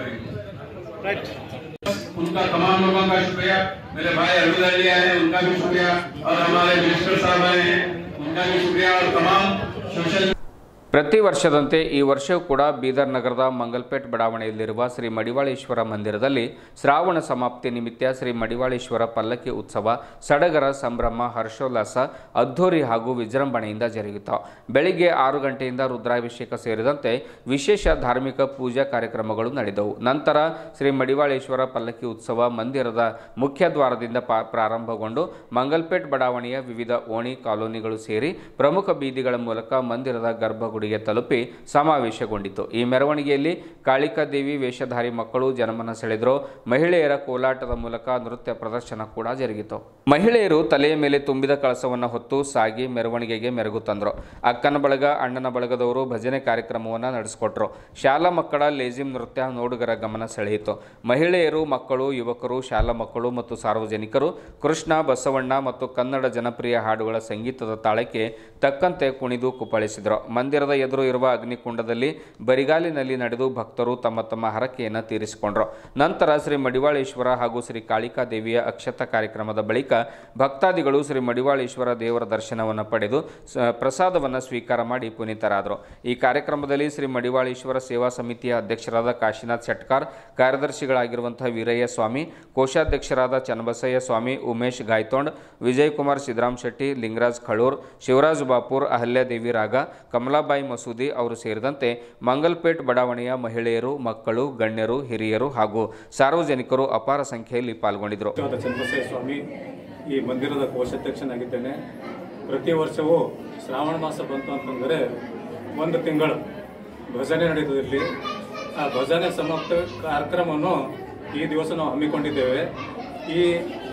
करेंगे उनका तमाम लोगों का शुक्रिया मेरे भाई अरविंद अली आए हैं उनका भी शुक्रिया और हमारे मिनिस्टर साहब आए हैं उनका भी शुक्रिया और तमाम सोशल ಪ್ರತಿ ವರ್ಷದಂತೆ ಈ ವರ್ಷವೂ ಕೂಡ ಬೀದರ್ ನಗರದ ಮಂಗಲ್ಪೇಟ್ ಬಡಾವಣೆಯಲ್ಲಿರುವ ಶ್ರೀ ಮಡಿವಾಳೇಶ್ವರ ಮಂದಿರದಲ್ಲಿ ಶ್ರಾವಣ ಸಮಾಪ್ತಿ ನಿಮಿತ್ತ ಶ್ರೀ ಮಡಿವಾಳೇಶ್ವರ ಪಲ್ಲಕ್ಕಿ ಉತ್ಸವ ಸಡಗರ ಸಂಭ್ರಮ ಹರ್ಷೋಲ್ಲಾಸ ಅದ್ಧೂರಿ ಹಾಗೂ ವಿಜೃಂಭಣೆಯಿಂದ ಜರುಗಿತು ಬೆಳಿಗ್ಗೆ ಆರು ಗಂಟೆಯಿಂದ ರುದ್ರಾಭಿಷೇಕ ಸೇರಿದಂತೆ ವಿಶೇಷ ಧಾರ್ಮಿಕ ಪೂಜಾ ಕಾರ್ಯಕ್ರಮಗಳು ನಡೆದವು ನಂತರ ಶ್ರೀ ಮಡಿವಾಳೇಶ್ವರ ಪಲ್ಲಕ್ಕಿ ಉತ್ಸವ ಮಂದಿರದ ಮುಖ್ಯ ದ್ವಾರದಿಂದ ಪಾ- ಪ್ರಾರಂಭಗೊಂಡು ಮಂಗಲ್ಪೇಟ್ ಬಡಾವಣೆಯ ವಿವಿಧ ಓಣಿ ಕಾಲೋನಿಗಳು ಸೇರಿ ಪ್ರಮುಖ ಬೀದಿಗಳ ಮೂಲಕ ಮಂದಿರದ ಗರ್ಭಗುಡಿಗೆ ತಲುಪಿ ಸಮಾವೇಶಗೊಂಡಿತು ಈ ಮೆರವಣಿಗೆಯಲ್ಲಿ ಕಾಳಿಕಾ ದೇವಿ ವೇಷಧಾರಿ ಮಕ್ಕಳು ಜನಮನ ಸೆಳೆದರು ಮಹಿಳೆಯರ ಕೋಲಾಟದ ಮೂಲಕ ನೃತ್ಯ ಪ್ರದರ್ಶನ ಕೂಡ ಜರುಗಿತು ಮಹಿಳೆಯರು ತಲೆಯ ಮೇಲೆ ತುಂಬಿದ ಕಳಸವನ್ನು ಹೊತ್ತು ಸಾಗಿ ಮೆರವಣಿಗೆಗೆ ಮೆರುಗು ತಂದರು ಅಕ್ಕನ ಬಳಗ ಅಣ್ಣನ ಬಳಗದವರು ಭಜನೆ ಕಾರ್ಯಕ್ರಮವನ್ನು ನಡೆಸಿಕೊಟ್ರು ಶಾಲಾ ಮಕ್ಕಳ ಲೇಜಿಮ್ ನೃತ್ಯ ನೋಡುಗರ ಗಮನ ಸೆಳೆಯಿತು ಮಹಿಳೆಯರು ಮಕ್ಕಳು ಯುವಕರು ಶಾಲಾ ಮಕ್ಕಳು ಮತ್ತು ಸಾರ್ವಜನಿಕರು ಕೃಷ್ಣ ಬಸವಣ್ಣ ಮತ್ತು ಕನ್ನಡ ಜನಪ್ರಿಯ ಹಾಡುಗಳ ಸಂಗೀತದ ತಾಳಕ್ಕೆ ತಕ್ಕಂತೆ ಕುಣಿದು ಕುಪ್ಪಳಿಸಿದರು ಮಂದಿರದ ಎದುರು ಇರುವ ಅಗ್ನಿಕುಂಡದಲ್ಲಿ ಬರಿಗಾಲಿನಲ್ಲಿ ನಡೆದು ಭಕ್ತರು ತಮ್ಮ ತಮ್ಮ ಹರಕೆಯನ್ನು ತೀರಿಸಿಕೊಂಡರು ನಂತರ ಶ್ರೀ ಮಡಿವಾಳೇಶ್ವರ ಹಾಗೂ ಶ್ರೀ ಕಾಳಿಕಾ ದೇವಿಯ ಅಕ್ಷತ ಕಾರ್ಯಕ್ರಮದ ಬಳಿಕ ಭಕ್ತಾದಿಗಳು ಶ್ರೀ ಮಡಿವಾಳೇಶ್ವರ ದೇವರ ದರ್ಶನವನ್ನು ಪಡೆದು ಸ- ಪ್ರಸಾದವನ್ನು ಸ್ವೀಕಾರ ಮಾಡಿ ಪುನೀತರಾದರು ಈ ಕಾರ್ಯಕ್ರಮದಲ್ಲಿ ಶ್ರೀ ಮಡಿವಾಳೇಶ್ವರ ಸೇವಾ ಸಮಿತಿಯ ಅಧ್ಯಕ್ಷರಾದ ಕಾಶಿನಾಥ್ ಶೆಟ್ಕಾರ್ ಕಾರ್ಯದರ್ಶಿಗಳಾಗಿರುವಂತಹ ವೀರಯ್ಯ ಸ್ವಾಮಿ ಕೋಶಾಧ್ಯಕ್ಷರಾದ ಚನ್ನಬಸಯ್ಯ ಸ್ವಾಮಿ ಉಮೇಶ್ ಗಾಯ್ತೋಂಡ್ ವಿಜಯಕುಮಾರ್ ಸಿದ್ದರಾಮ್ ಶೆಟ್ಟಿ ಲಿಂಗರಾಜ್ ಖಳೂರ್ ಶಿವರಾಜ್ ಬಾಪೂರ್ ಅಹಲ್ಯಾದೇವಿ ರಾಗ ಕಮಲಾಬಾಯಿ ಮಸೂದಿ ಅವರು ಸೇರಿದಂತೆ ಮಂಗಲ್ಪೇಟ್ ಬಡಾವಣೆಯ ಮಹಿಳೆಯರು ಮಕ್ಕಳು ಗಣ್ಯರು ಹಿರಿಯರು ಹಾಗೂ ಸಾರ್ವಜನಿಕರು ಅಪಾರ ಸಂಖ್ಯೆಯಲ್ಲಿ ಪಾಲ್ಗೊಂಡಿದ್ದರು ಶ್ರೀಮಂತ ಚನ್ನಬಸಯ್ಯ ಸ್ವಾಮಿ ಈ ಮಂದಿರದ ಕೋಶಾಧ್ಯಕ್ಷನಾಗಿದ್ದೇನೆ ಪ್ರತಿ ವರ್ಷವೂ ಶ್ರಾವಣ ಮಾಸ ಬಂತು ಅಂತಂದರೆ ಒಂದು ತಿಂಗಳು ಭಜನೆ ನಡೆಯುವುದಿಲ್ಲಿ ಆ ಭಜನೆ ಸಮಾಪ್ತ ಕಾರ್ಯಕ್ರಮವನ್ನು ಈ ದಿವಸ ನಾವು ಹಮ್ಮಿಕೊಂಡಿದ್ದೇವೆ ಈ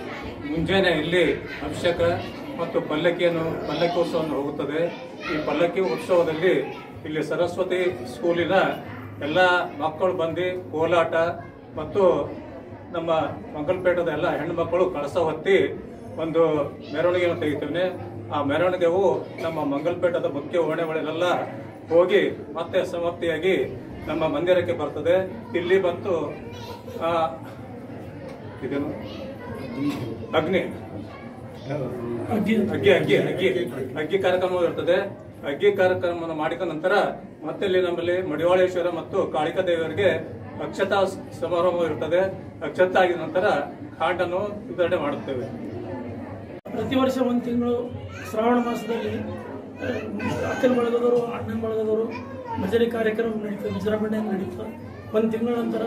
ಮುಂಜಾನೆ ಇಲ್ಲಿ ಅಭಿಷೇಕ ಮತ್ತು ಪಲ್ಲಕ್ಕಿಯನ್ನು ಪಲ್ಲಕ್ಕಿ ಉತ್ಸವವನ್ನು ಹೋಗುತ್ತದೆ ಈ ಪಲ್ಲಕ್ಕಿ ಉತ್ಸವದಲ್ಲಿ ಇಲ್ಲಿ ಸರಸ್ವತಿ ಸ್ಕೂಲಿನ ಎಲ್ಲ ಮಕ್ಕಳು ಬಂದು ಕೋಲಾಟ ಮತ್ತು ನಮ್ಮ ಮಂಗಲ್ಪೇಟದ ಎಲ್ಲ ಹೆಣ್ಣುಮಕ್ಕಳು ಕಳಸ ಹೊತ್ತಿ ಒಂದು ಮೆರವಣಿಗೆಯನ್ನು ತೆಗಿತೇವೆ ಆ ಮೆರವಣಿಗೆವು ನಮ್ಮ ಮಂಗಲ್ಪೇಟದ ಮುಖ್ಯ ಓಣೆಗಳಲ್ಲೆಲ್ಲ ಹೋಗಿ ಮತ್ತೆ ಸಮಾಪ್ತಿಯಾಗಿ ನಮ್ಮ ಮಂದಿರಕ್ಕೆ ಬರ್ತದೆ ಇಲ್ಲಿ ಬಂತು ಆ, ಇದೇನು ಅಗ್ನಿ ಅಗ್ಗಿ ಅಗ್ಗಿ ಅಗ್ಗಿ ಅಗ್ಗಿ ಕಾರ್ಯಕ್ರಮ ಇರ್ತದೆ ಅಗ್ಗಿ ಕಾರ್ಯಕ್ರಮವನ್ನು ಮಾಡಿದ ನಂತರ ಮತ್ತೆ ಇಲ್ಲಿ ನಮ್ಮಲ್ಲಿ ಮಡಿವಾಳೇಶ್ವರ ಮತ್ತು ಕಾಳಿಕಾ ದೇವರಿಗೆ ಅಕ್ಷತಾ ಸಮಾರಂಭ ಇರ್ತದೆ ಅಕ್ಷತಾ ಆಗಿದ ನಂತರ ಕಾಂಡನ್ನು ವಿತರಣೆ ಮಾಡುತ್ತೇವೆ ಪ್ರತಿ ವರ್ಷ ಒಂದು ತಿಂಗಳು ಶ್ರಾವಣ ಮಾಸದಲ್ಲಿ ಆ, ಅಕ್ಕನ ಬಳಗದವರು ಅಣ್ಣನ ಬಳಗದವರು ಭಜನೆ ಕಾರ್ಯಕ್ರಮ ನಡೀತದೆ ವಿಜೃಂಭಣೆ ನಡೀತದೆ ಒಂದು ತಿಂಗಳ ನಂತರ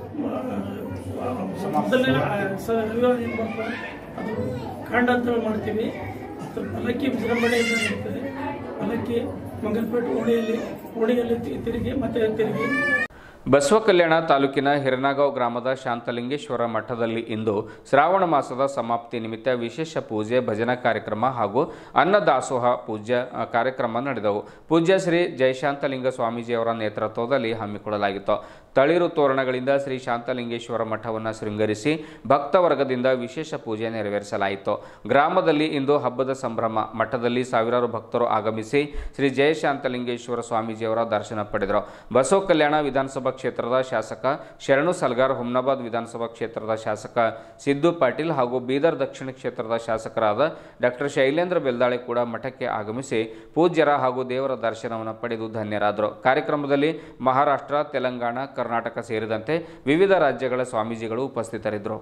ಆ, ಮೊದಲನೇ ಆ, ಸ- ರವಿವಾರ ಏನು ಬರ್ತದೆ ಅದು ಕಾಂಡ ಅಂತ ಮಾಡ್ತೀವಿ ಅದು ಪಲ್ಲಕ್ಕಿ ವಿಜೃಂಭಣೆಯಿಂದ ನಡೀತದೆ ಪಲ್ಲಕ್ಕಿ ಮಂಗಲ್ಪೇಟೆ ಓಣಿಯಲ್ಲಿ ಓಣಿಯಲ್ಲಿ ತಿ- ತಿರುಗಿ ಮತ್ತೆ ತಿರುಗಿ ಬಸವ ಕಲ್ಯಾಣ ತಾಲೂಕಿನ ಹಿರನಾಗಾಂವ್ ಗ್ರಾಮದ ಶಾಂತಲಿಂಗೇಶ್ವರ ಮಠದಲ್ಲಿ ಇಂದು ಶ್ರಾವಣ ಮಾಸದ ಸಮಾಪ್ತಿ ನಿಮಿತ್ತ ವಿಶೇಷ ಪೂಜೆ ಭಜನಾ ಕಾರ್ಯಕ್ರಮ ಹಾಗೂ ಅನ್ನದಾಸೋಹ ಪೂಜ್ಯ ಆ, ಕಾರ್ಯಕ್ರಮ ನಡೆದವು ಪೂಜ್ಯ ಶ್ರೀ ಜಯಶಾಂತಲಿಂಗ ಸ್ವಾಮೀಜಿಯವರ ನೇತೃತ್ವದಲ್ಲಿ ಹಮ್ಮಿಕೊಳ್ಳಲಾಗಿತ್ತು ತಳಿರು ತೋರಣಗಳಿಂದ ಶ್ರೀ ಶಾಂತಲಿಂಗೇಶ್ವರ ಮಠವನ್ನು ಶೃಂಗರಿಸಿ ಭಕ್ತ ವರ್ಗದಿಂದ ವಿಶೇಷ ಪೂಜೆ ನೆರವೇರಿಸಲಾಯಿತು ಗ್ರಾಮದಲ್ಲಿ ಇಂದು ಹಬ್ಬದ ಸಂಭ್ರಮ ಮಠದಲ್ಲಿ ಸಾವಿರಾರು ಭಕ್ತರು ಆಗಮಿಸಿ ಶ್ರೀ ಜಯಶಾಂತಲಿಂಗೇಶ್ವರ ಸ್ವಾಮೀಜಿಯವರ ದರ್ಶನ ಪಡೆದರು ಬಸವ ಕಲ್ಯಾಣ ವಿಧಾನಸಭಾ ಕ್ಷೇತ್ರದ ಶಾಸಕ ಶರಣು ಸಲ್ಗಾರ್ ಹುಮ್ನಾಬಾದ್ ವಿಧಾನಸಭಾ ಕ್ಷೇತ್ರದ ಶಾಸಕ ಸಿದ್ದು ಪಾಟೀಲ್ ಹಾಗೂ ಬೀದರ್ ದಕ್ಷಿಣ ಕ್ಷೇತ್ರದ ಶಾಸಕರಾದ ಡಾಕ್ಟರ್ ಶೈಲೇಂದ್ರ ಬೆಲ್ದಾಳೆ ಕೂಡ ಮಠಕ್ಕೆ ಆಗಮಿಸಿ ಪೂಜ್ಯರ ಹಾಗೂ ದೇವರ ದರ್ಶನವನ್ನು ಪಡೆದು ಧನ್ಯರಾದರು ಕಾರ್ಯಕ್ರಮದಲ್ಲಿ ಮಹಾರಾಷ್ಟ್ರ ತೆಲಂಗಾಣ ಕರ್ನಾಟಕ ಸೇರಿದಂತೆ ವಿವಿಧ ರಾಜ್ಯಗಳ ಸ್ವಾಮೀಜಿಗಳು ಉಪಸ್ಥಿತರಿದ್ದರು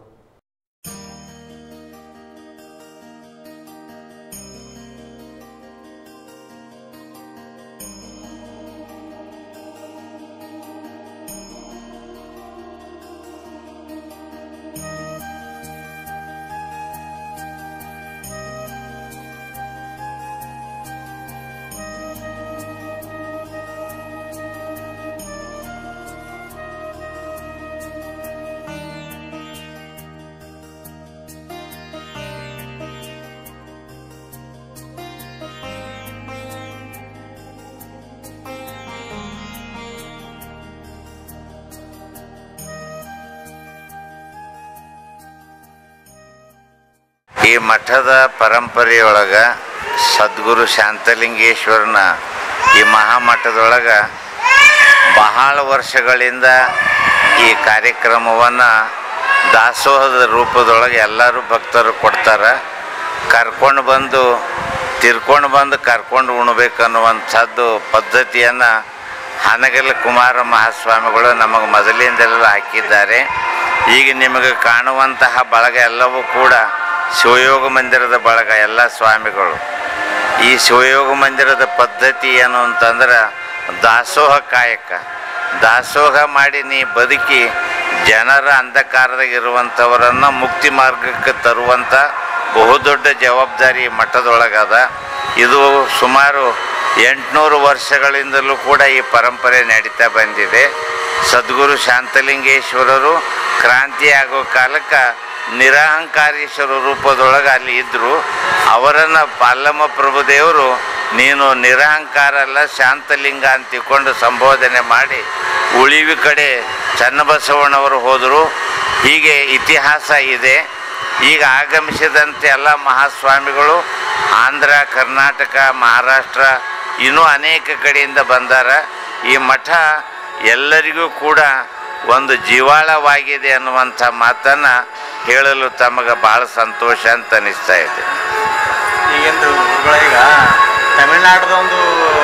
ಈ ಮಠದ ಪರಂಪರೆಯೊಳಗೆ ಸದ್ಗುರು ಶಾಂತಲಿಂಗೇಶ್ವರನ ಈ ಮಹಾಮಠದೊಳಗೆ ಬಹಳ ವರ್ಷಗಳಿಂದ ಈ ಕಾರ್ಯಕ್ರಮವನ್ನು ದಾಸೋಹದ ರೂಪದೊಳಗೆ ಎಲ್ಲರೂ ಭಕ್ತರು ಕೊಡ್ತಾರೆ ಕರ್ಕೊಂಡು ಬಂದು ತಿರ್ಕೊಂಡು ಬಂದು ಕರ್ಕೊಂಡು ಉಣ್ಬೇಕನ್ನುವಂಥದ್ದು ಪದ್ಧತಿಯನ್ನು ಹನಗಲ್ ಕುಮಾರ ಮಹಾಸ್ವಾಮಿಗಳು ನಮಗೆ ಮೊದಲಿಂದೆಲ್ಲ ಹಾಕಿದ್ದಾರೆ ಈಗ ನಿಮಗೆ ಕಾಣುವಂತಹ ಬಳಗ ಎಲ್ಲವೂ ಕೂಡ ಶಿವಯೋಗ ಮಂದಿರದ ಬಳಗ ಎಲ್ಲ ಸ್ವಾಮಿಗಳು ಈ ಶಿವಯೋಗ ಮಂದಿರದ ಪದ್ಧತಿ ಏನು ಅಂತಂದ್ರೆ ದಾಸೋಹ ಕಾಯಕ ದಾಸೋಹ ಮಾಡಿ ನೀ ಬದುಕಿ ಜನರ ಅಂಧಕಾರದಾಗ ಇರುವಂಥವರನ್ನು ಮುಕ್ತಿ ಮಾರ್ಗಕ್ಕೆ ತರುವಂಥ ಬಹುದೊಡ್ಡ ಜವಾಬ್ದಾರಿ ಮಠದೊಳಗದ ಇದು ಸುಮಾರು ಎಂಟುನೂರು ವರ್ಷಗಳಿಂದಲೂ ಕೂಡ ಈ ಪರಂಪರೆ ನಡೀತಾ ಬಂದಿದೆ ಸದ್ಗುರು ಶಾಂತಲಿಂಗೇಶ್ವರರು ಕ್ರಾಂತಿ ಆಗೋ ಕಾಲಕ್ಕೆ ನಿರಹಂಕಾರೀಶ್ವರ ರೂಪದೊಳಗೆ ಅಲ್ಲಿ ಇದ್ದರು ಅವರನ್ನು ಪಾಲ್ಲಮ್ಮ ಪ್ರಭುದೇವರು ನೀನು ನಿರಹಂಕಾರ ಅಲ್ಲ ಶಾಂತಲಿಂಗ ಅಂತ ತಿಳ್ಕೊಂಡು ಸಂಬೋಧನೆ ಮಾಡಿ ಉಳಿವಿ ಕಡೆ ಚನ್ನಬಸವಣ್ಣವರು ಹೋದರು ಹೀಗೆ ಇತಿಹಾಸ ಇದೆ ಈಗ ಆಗಮಿಸಿದಂತೆ ಎಲ್ಲ ಮಹಾಸ್ವಾಮಿಗಳು ಆಂಧ್ರ ಕರ್ನಾಟಕ ಮಹಾರಾಷ್ಟ್ರ ಇನ್ನೂ ಅನೇಕ ಕಡೆಯಿಂದ ಬಂದಾರ ಈ ಮಠ ಎಲ್ಲರಿಗೂ ಕೂಡ ಒಂದು ಜೀವಾಳವಾಗಿದೆ ಅನ್ನುವಂಥ ಮಾತನ್ನು ಹೇಳಲು ತಮಗೆ ಭಾಳ ಸಂತೋಷ ಅಂತ ಅನಿಸ್ತಾ ಇದೆ ಈಗೆಂದು ಗುರುಗಳ ಈಗ ತಮಿಳುನಾಡದ ಒಂದು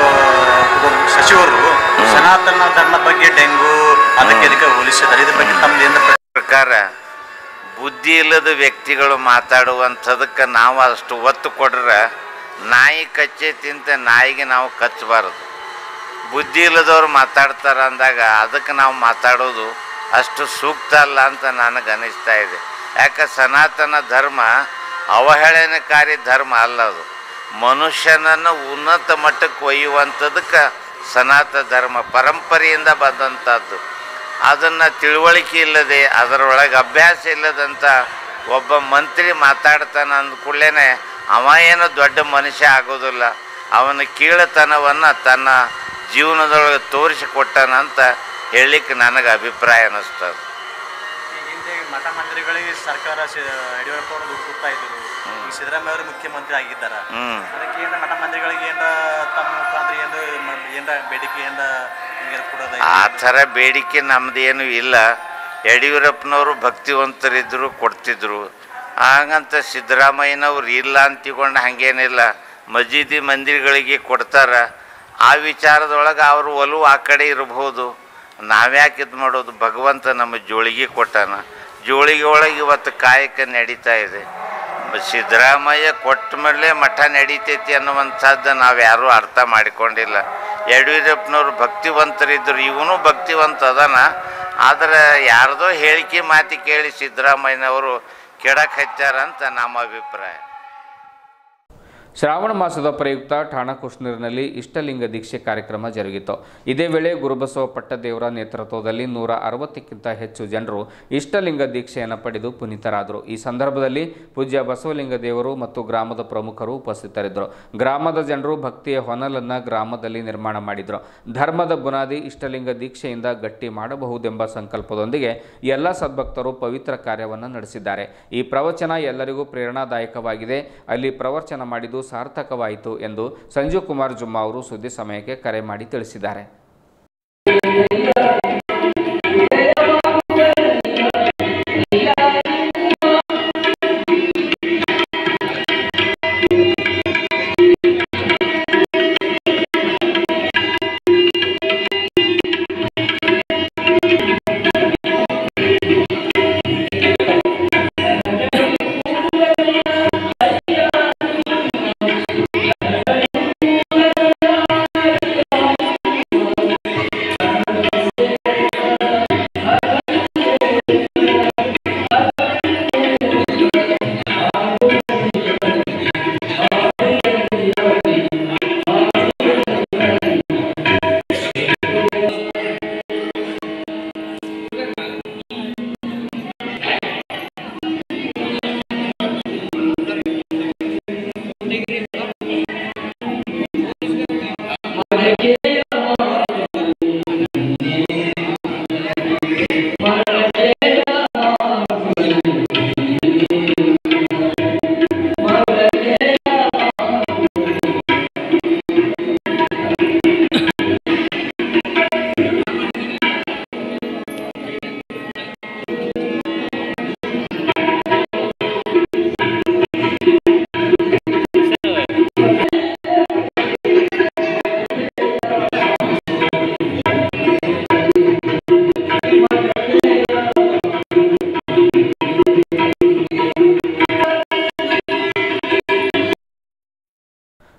ಒಬ್ಬ ಸಚಿವರು ಸನಾತನ ಧರ್ಮ ಬಗ್ಗೆ ಡೆಂಗು ಅದಕ್ಕೆ ಇದಕ್ಕೆ ಹೋಲಿಸಿದ್ದಾರೆ ಇದ್ರ ಬಗ್ಗೆ ತಮ್ದು ಏನು ಪ್ರಕಾರ ಬುದ್ಧಿ ಇಲ್ಲದ ವ್ಯಕ್ತಿಗಳು ಮಾತಾಡುವಂಥದಕ್ಕೆ ನಾವು ಅಷ್ಟು ಒತ್ತು ಕೊಡ್ರೆ ನಾಯಿ ಕಚ್ಚೆ ತಿಂತ ನಾಯಿಗೆ ನಾವು ಕಚ್ಚಬಾರದು ಬುದ್ಧಿ ಇಲ್ಲದವ್ರು ಮಾತಾಡ್ತಾರೆ ಅಂದಾಗ ಅದಕ್ಕೆ ನಾವು ಮಾತಾಡೋದು ಅಷ್ಟು ಸೂಕ್ತ ಅಲ್ಲ ಅಂತ ನನಗೆ ಅನಿಸ್ತಾ ಇದೆ ಯಾಕೆ ಸನಾತನ ಧರ್ಮ ಅವಹೇಳನಕಾರಿ ಧರ್ಮ ಅಲ್ಲ ಅದು ಮನುಷ್ಯನನ್ನು ಉನ್ನತ ಮಟ್ಟಕ್ಕೆ ಒಯ್ಯುವಂಥದಕ್ಕೆ ಸನಾತನ ಧರ್ಮ ಪರಂಪರೆಯಿಂದ ಬಂದಂಥದ್ದು ಅದನ್ನು ತಿಳುವಳಿಕೆ ಇಲ್ಲದೆ ಅದರೊಳಗೆ ಅಭ್ಯಾಸ ಇಲ್ಲದಂಥ ಒಬ್ಬ ಮಂತ್ರಿ ಮಾತಾಡ್ತಾನೆ ಅಂದ ಕೂಡಲೇ ಅವ ಏನು ದೊಡ್ಡ ಮನುಷ್ಯ ಆಗೋದಿಲ್ಲ ಅವನ ಕೀಳತನವನ್ನು ತನ್ನ ಜೀವನದೊಳಗೆ ತೋರಿಸಿಕೊಟ್ಟನಂತ ಹೇಳಲಿಕ್ಕೆ ನನಗೆ ಅಭಿಪ್ರಾಯ ಅನ್ನಿಸ್ತದೆ ಈಗ ಹಿಂದೆ ಮಠ ಮಂದಿರಗಳಿಗೆ ಸರ್ಕಾರ ಸಿ- ಯಡಿಯೂರಪ್ಪ ಅವರು ದುಡ್ಡು ಕೊಡ್ತಾ ಇದ್ರು ಈಗ ಸಿದ್ದರಾಮಯ್ಯ ಅವರು ಮುಖ್ಯಮಂತ್ರಿ ಆಗಿದ್ದಾರೆ ಹ್ಮ್. ಅದಕ್ಕೆ ಏನ ಮಠ ಮಂದಿರಗಳಿಗೆ ಏನ ತಮ್ಮ ಮುಖಾಂತರ ಏನು ಮ- ಏನ್ರ ಬೇಡಿಕೆ ಏನ ಹಿಂಗೆ ಕೊಡೋದ ಆ ಥರ ಬೇಡಿಕೆ ನಮ್ಮದೇನು ಇಲ್ಲ ಯಡಿಯೂರಪ್ಪನವರು ಭಕ್ತಿವಂತರಿದ್ದರು ಕೊಡ್ತಿದ್ರು ಹಾಗಂತ ಸಿದ್ದರಾಮಯ್ಯನವ್ರು ಇಲ್ಲ ಅಂತ ತಿಳ್ಕೊಂಡು ಹಾಗೇನಿಲ್ಲ ಮಸೀದಿ ಮಂದಿರಗಳಿಗೆ ಕೊಡ್ತಾರ ಆ ವಿಚಾರದೊಳಗೆ ಅವರು ಒಲವು ಆ ಕಡೆ ಇರಬಹುದು ನಾವ್ಯಾಕೆ ಇದು ಮಾಡೋದು ಭಗವಂತ ನಮ್ಮ ಜೋಳಿಗೆ ಕೊಟ್ಟಾನ ಜೋಳಿಗೆ ಒಳಗೆ ಇವತ್ತು ಕಾಯಕ ನಡೀತಾ ಇದೆ ಸಿದ್ದರಾಮಯ್ಯ ಕೊಟ್ಟ ಮೇಲೆ ಮಠ ನಡೀತೈತಿ ಅನ್ನುವಂಥದ್ದು ನಾವು ಯಾರೂ ಅರ್ಥ ಮಾಡಿಕೊಂಡಿಲ್ಲ ಯಡಿಯೂರಪ್ಪನವ್ರು ಭಕ್ತಿವಂತರಿದ್ದರು ಇವನು ಭಕ್ತಿವಂತ ಅದಾನ ಆದರೆ ಯಾರ್ದೋ ಹೇಳಿಕೆ ಮಾತಿ ಕೇಳಿ ಸಿದ್ದರಾಮಯ್ಯನವರು ಕೆಡಕ್ಕೆ ಹಚ್ಚಾರ ಅಂತ ನಮ್ಮ ಅಭಿಪ್ರಾಯ ಶ್ರಾವಣ ಮಾಸದ ಪ್ರಯುಕ್ತ ಠಾಣಾ ಕುಶ್ನೂರಿನಲ್ಲಿ ಇಷ್ಟಲಿಂಗ ದೀಕ್ಷೆ ಕಾರ್ಯಕ್ರಮ ಜರುಗಿತು ಇದೇ ವೇಳೆ ಗುರುಬಸವ ಪಟ್ಟದೇವರ ನೇತೃತ್ವದಲ್ಲಿ ನೂರ ಅರವತ್ತಕ್ಕಿಂತ ಹೆಚ್ಚು ಜನರು ಇಷ್ಟಲಿಂಗ ದೀಕ್ಷೆಯನ್ನು ಪಡೆದು ಪುನೀತರಾದರು ಈ ಸಂದರ್ಭದಲ್ಲಿ ಪೂಜ್ಯ ಬಸವಲಿಂಗ ದೇವರು ಮತ್ತು ಗ್ರಾಮದ ಪ್ರಮುಖರು ಉಪಸ್ಥಿತರಿದ್ದರು ಗ್ರಾಮದ ಜನರು ಭಕ್ತಿಯ ಹೊನಲನ್ನು ಗ್ರಾಮದಲ್ಲಿ ನಿರ್ಮಾಣ ಮಾಡಿದರು ಧರ್ಮದ ಬುನಾದಿ ಇಷ್ಟಲಿಂಗ ದೀಕ್ಷೆಯಿಂದ ಗಟ್ಟಿ ಮಾಡಬಹುದೆಂಬ ಸಂಕಲ್ಪದೊಂದಿಗೆ ಎಲ್ಲ ಸದ್ಭಕ್ತರು ಪವಿತ್ರ ಕಾರ್ಯವನ್ನು ನಡೆಸಿದ್ದಾರೆ ಈ ಪ್ರವಚನ ಎಲ್ಲರಿಗೂ ಪ್ರೇರಣಾದಾಯಕವಾಗಿದೆ ಅಲ್ಲಿ ಪ್ರವಚನ ಮಾಡಿದ್ದು ಸಾರ್ಥಕವಾಯಿತು ಎಂದು ಸಂಜೀವ್ ಕುಮಾರ್ ಜುಮ್ಮಾ ಅವರು ಸುದ್ದಿ ಸಮಯಕ್ಕೆ ಕರೆ ಮಾಡಿ ತಿಳಿಸಿದ್ದಾರೆ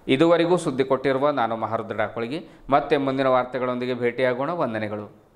ಇದುವರೆಗೂ ಸುದ್ದಿ ಕೊಟ್ಟಿರುವ ನಾನು ಮಹರುದ್ರ ಡಾಕೊಳಗಿ ಮತ್ತೆ ಮುಂದಿನ ವಾರ್ತೆಗಳೊಂದಿಗೆ ಭೇಟಿಯಾಗೋಣ ವಂದನೆಗಳು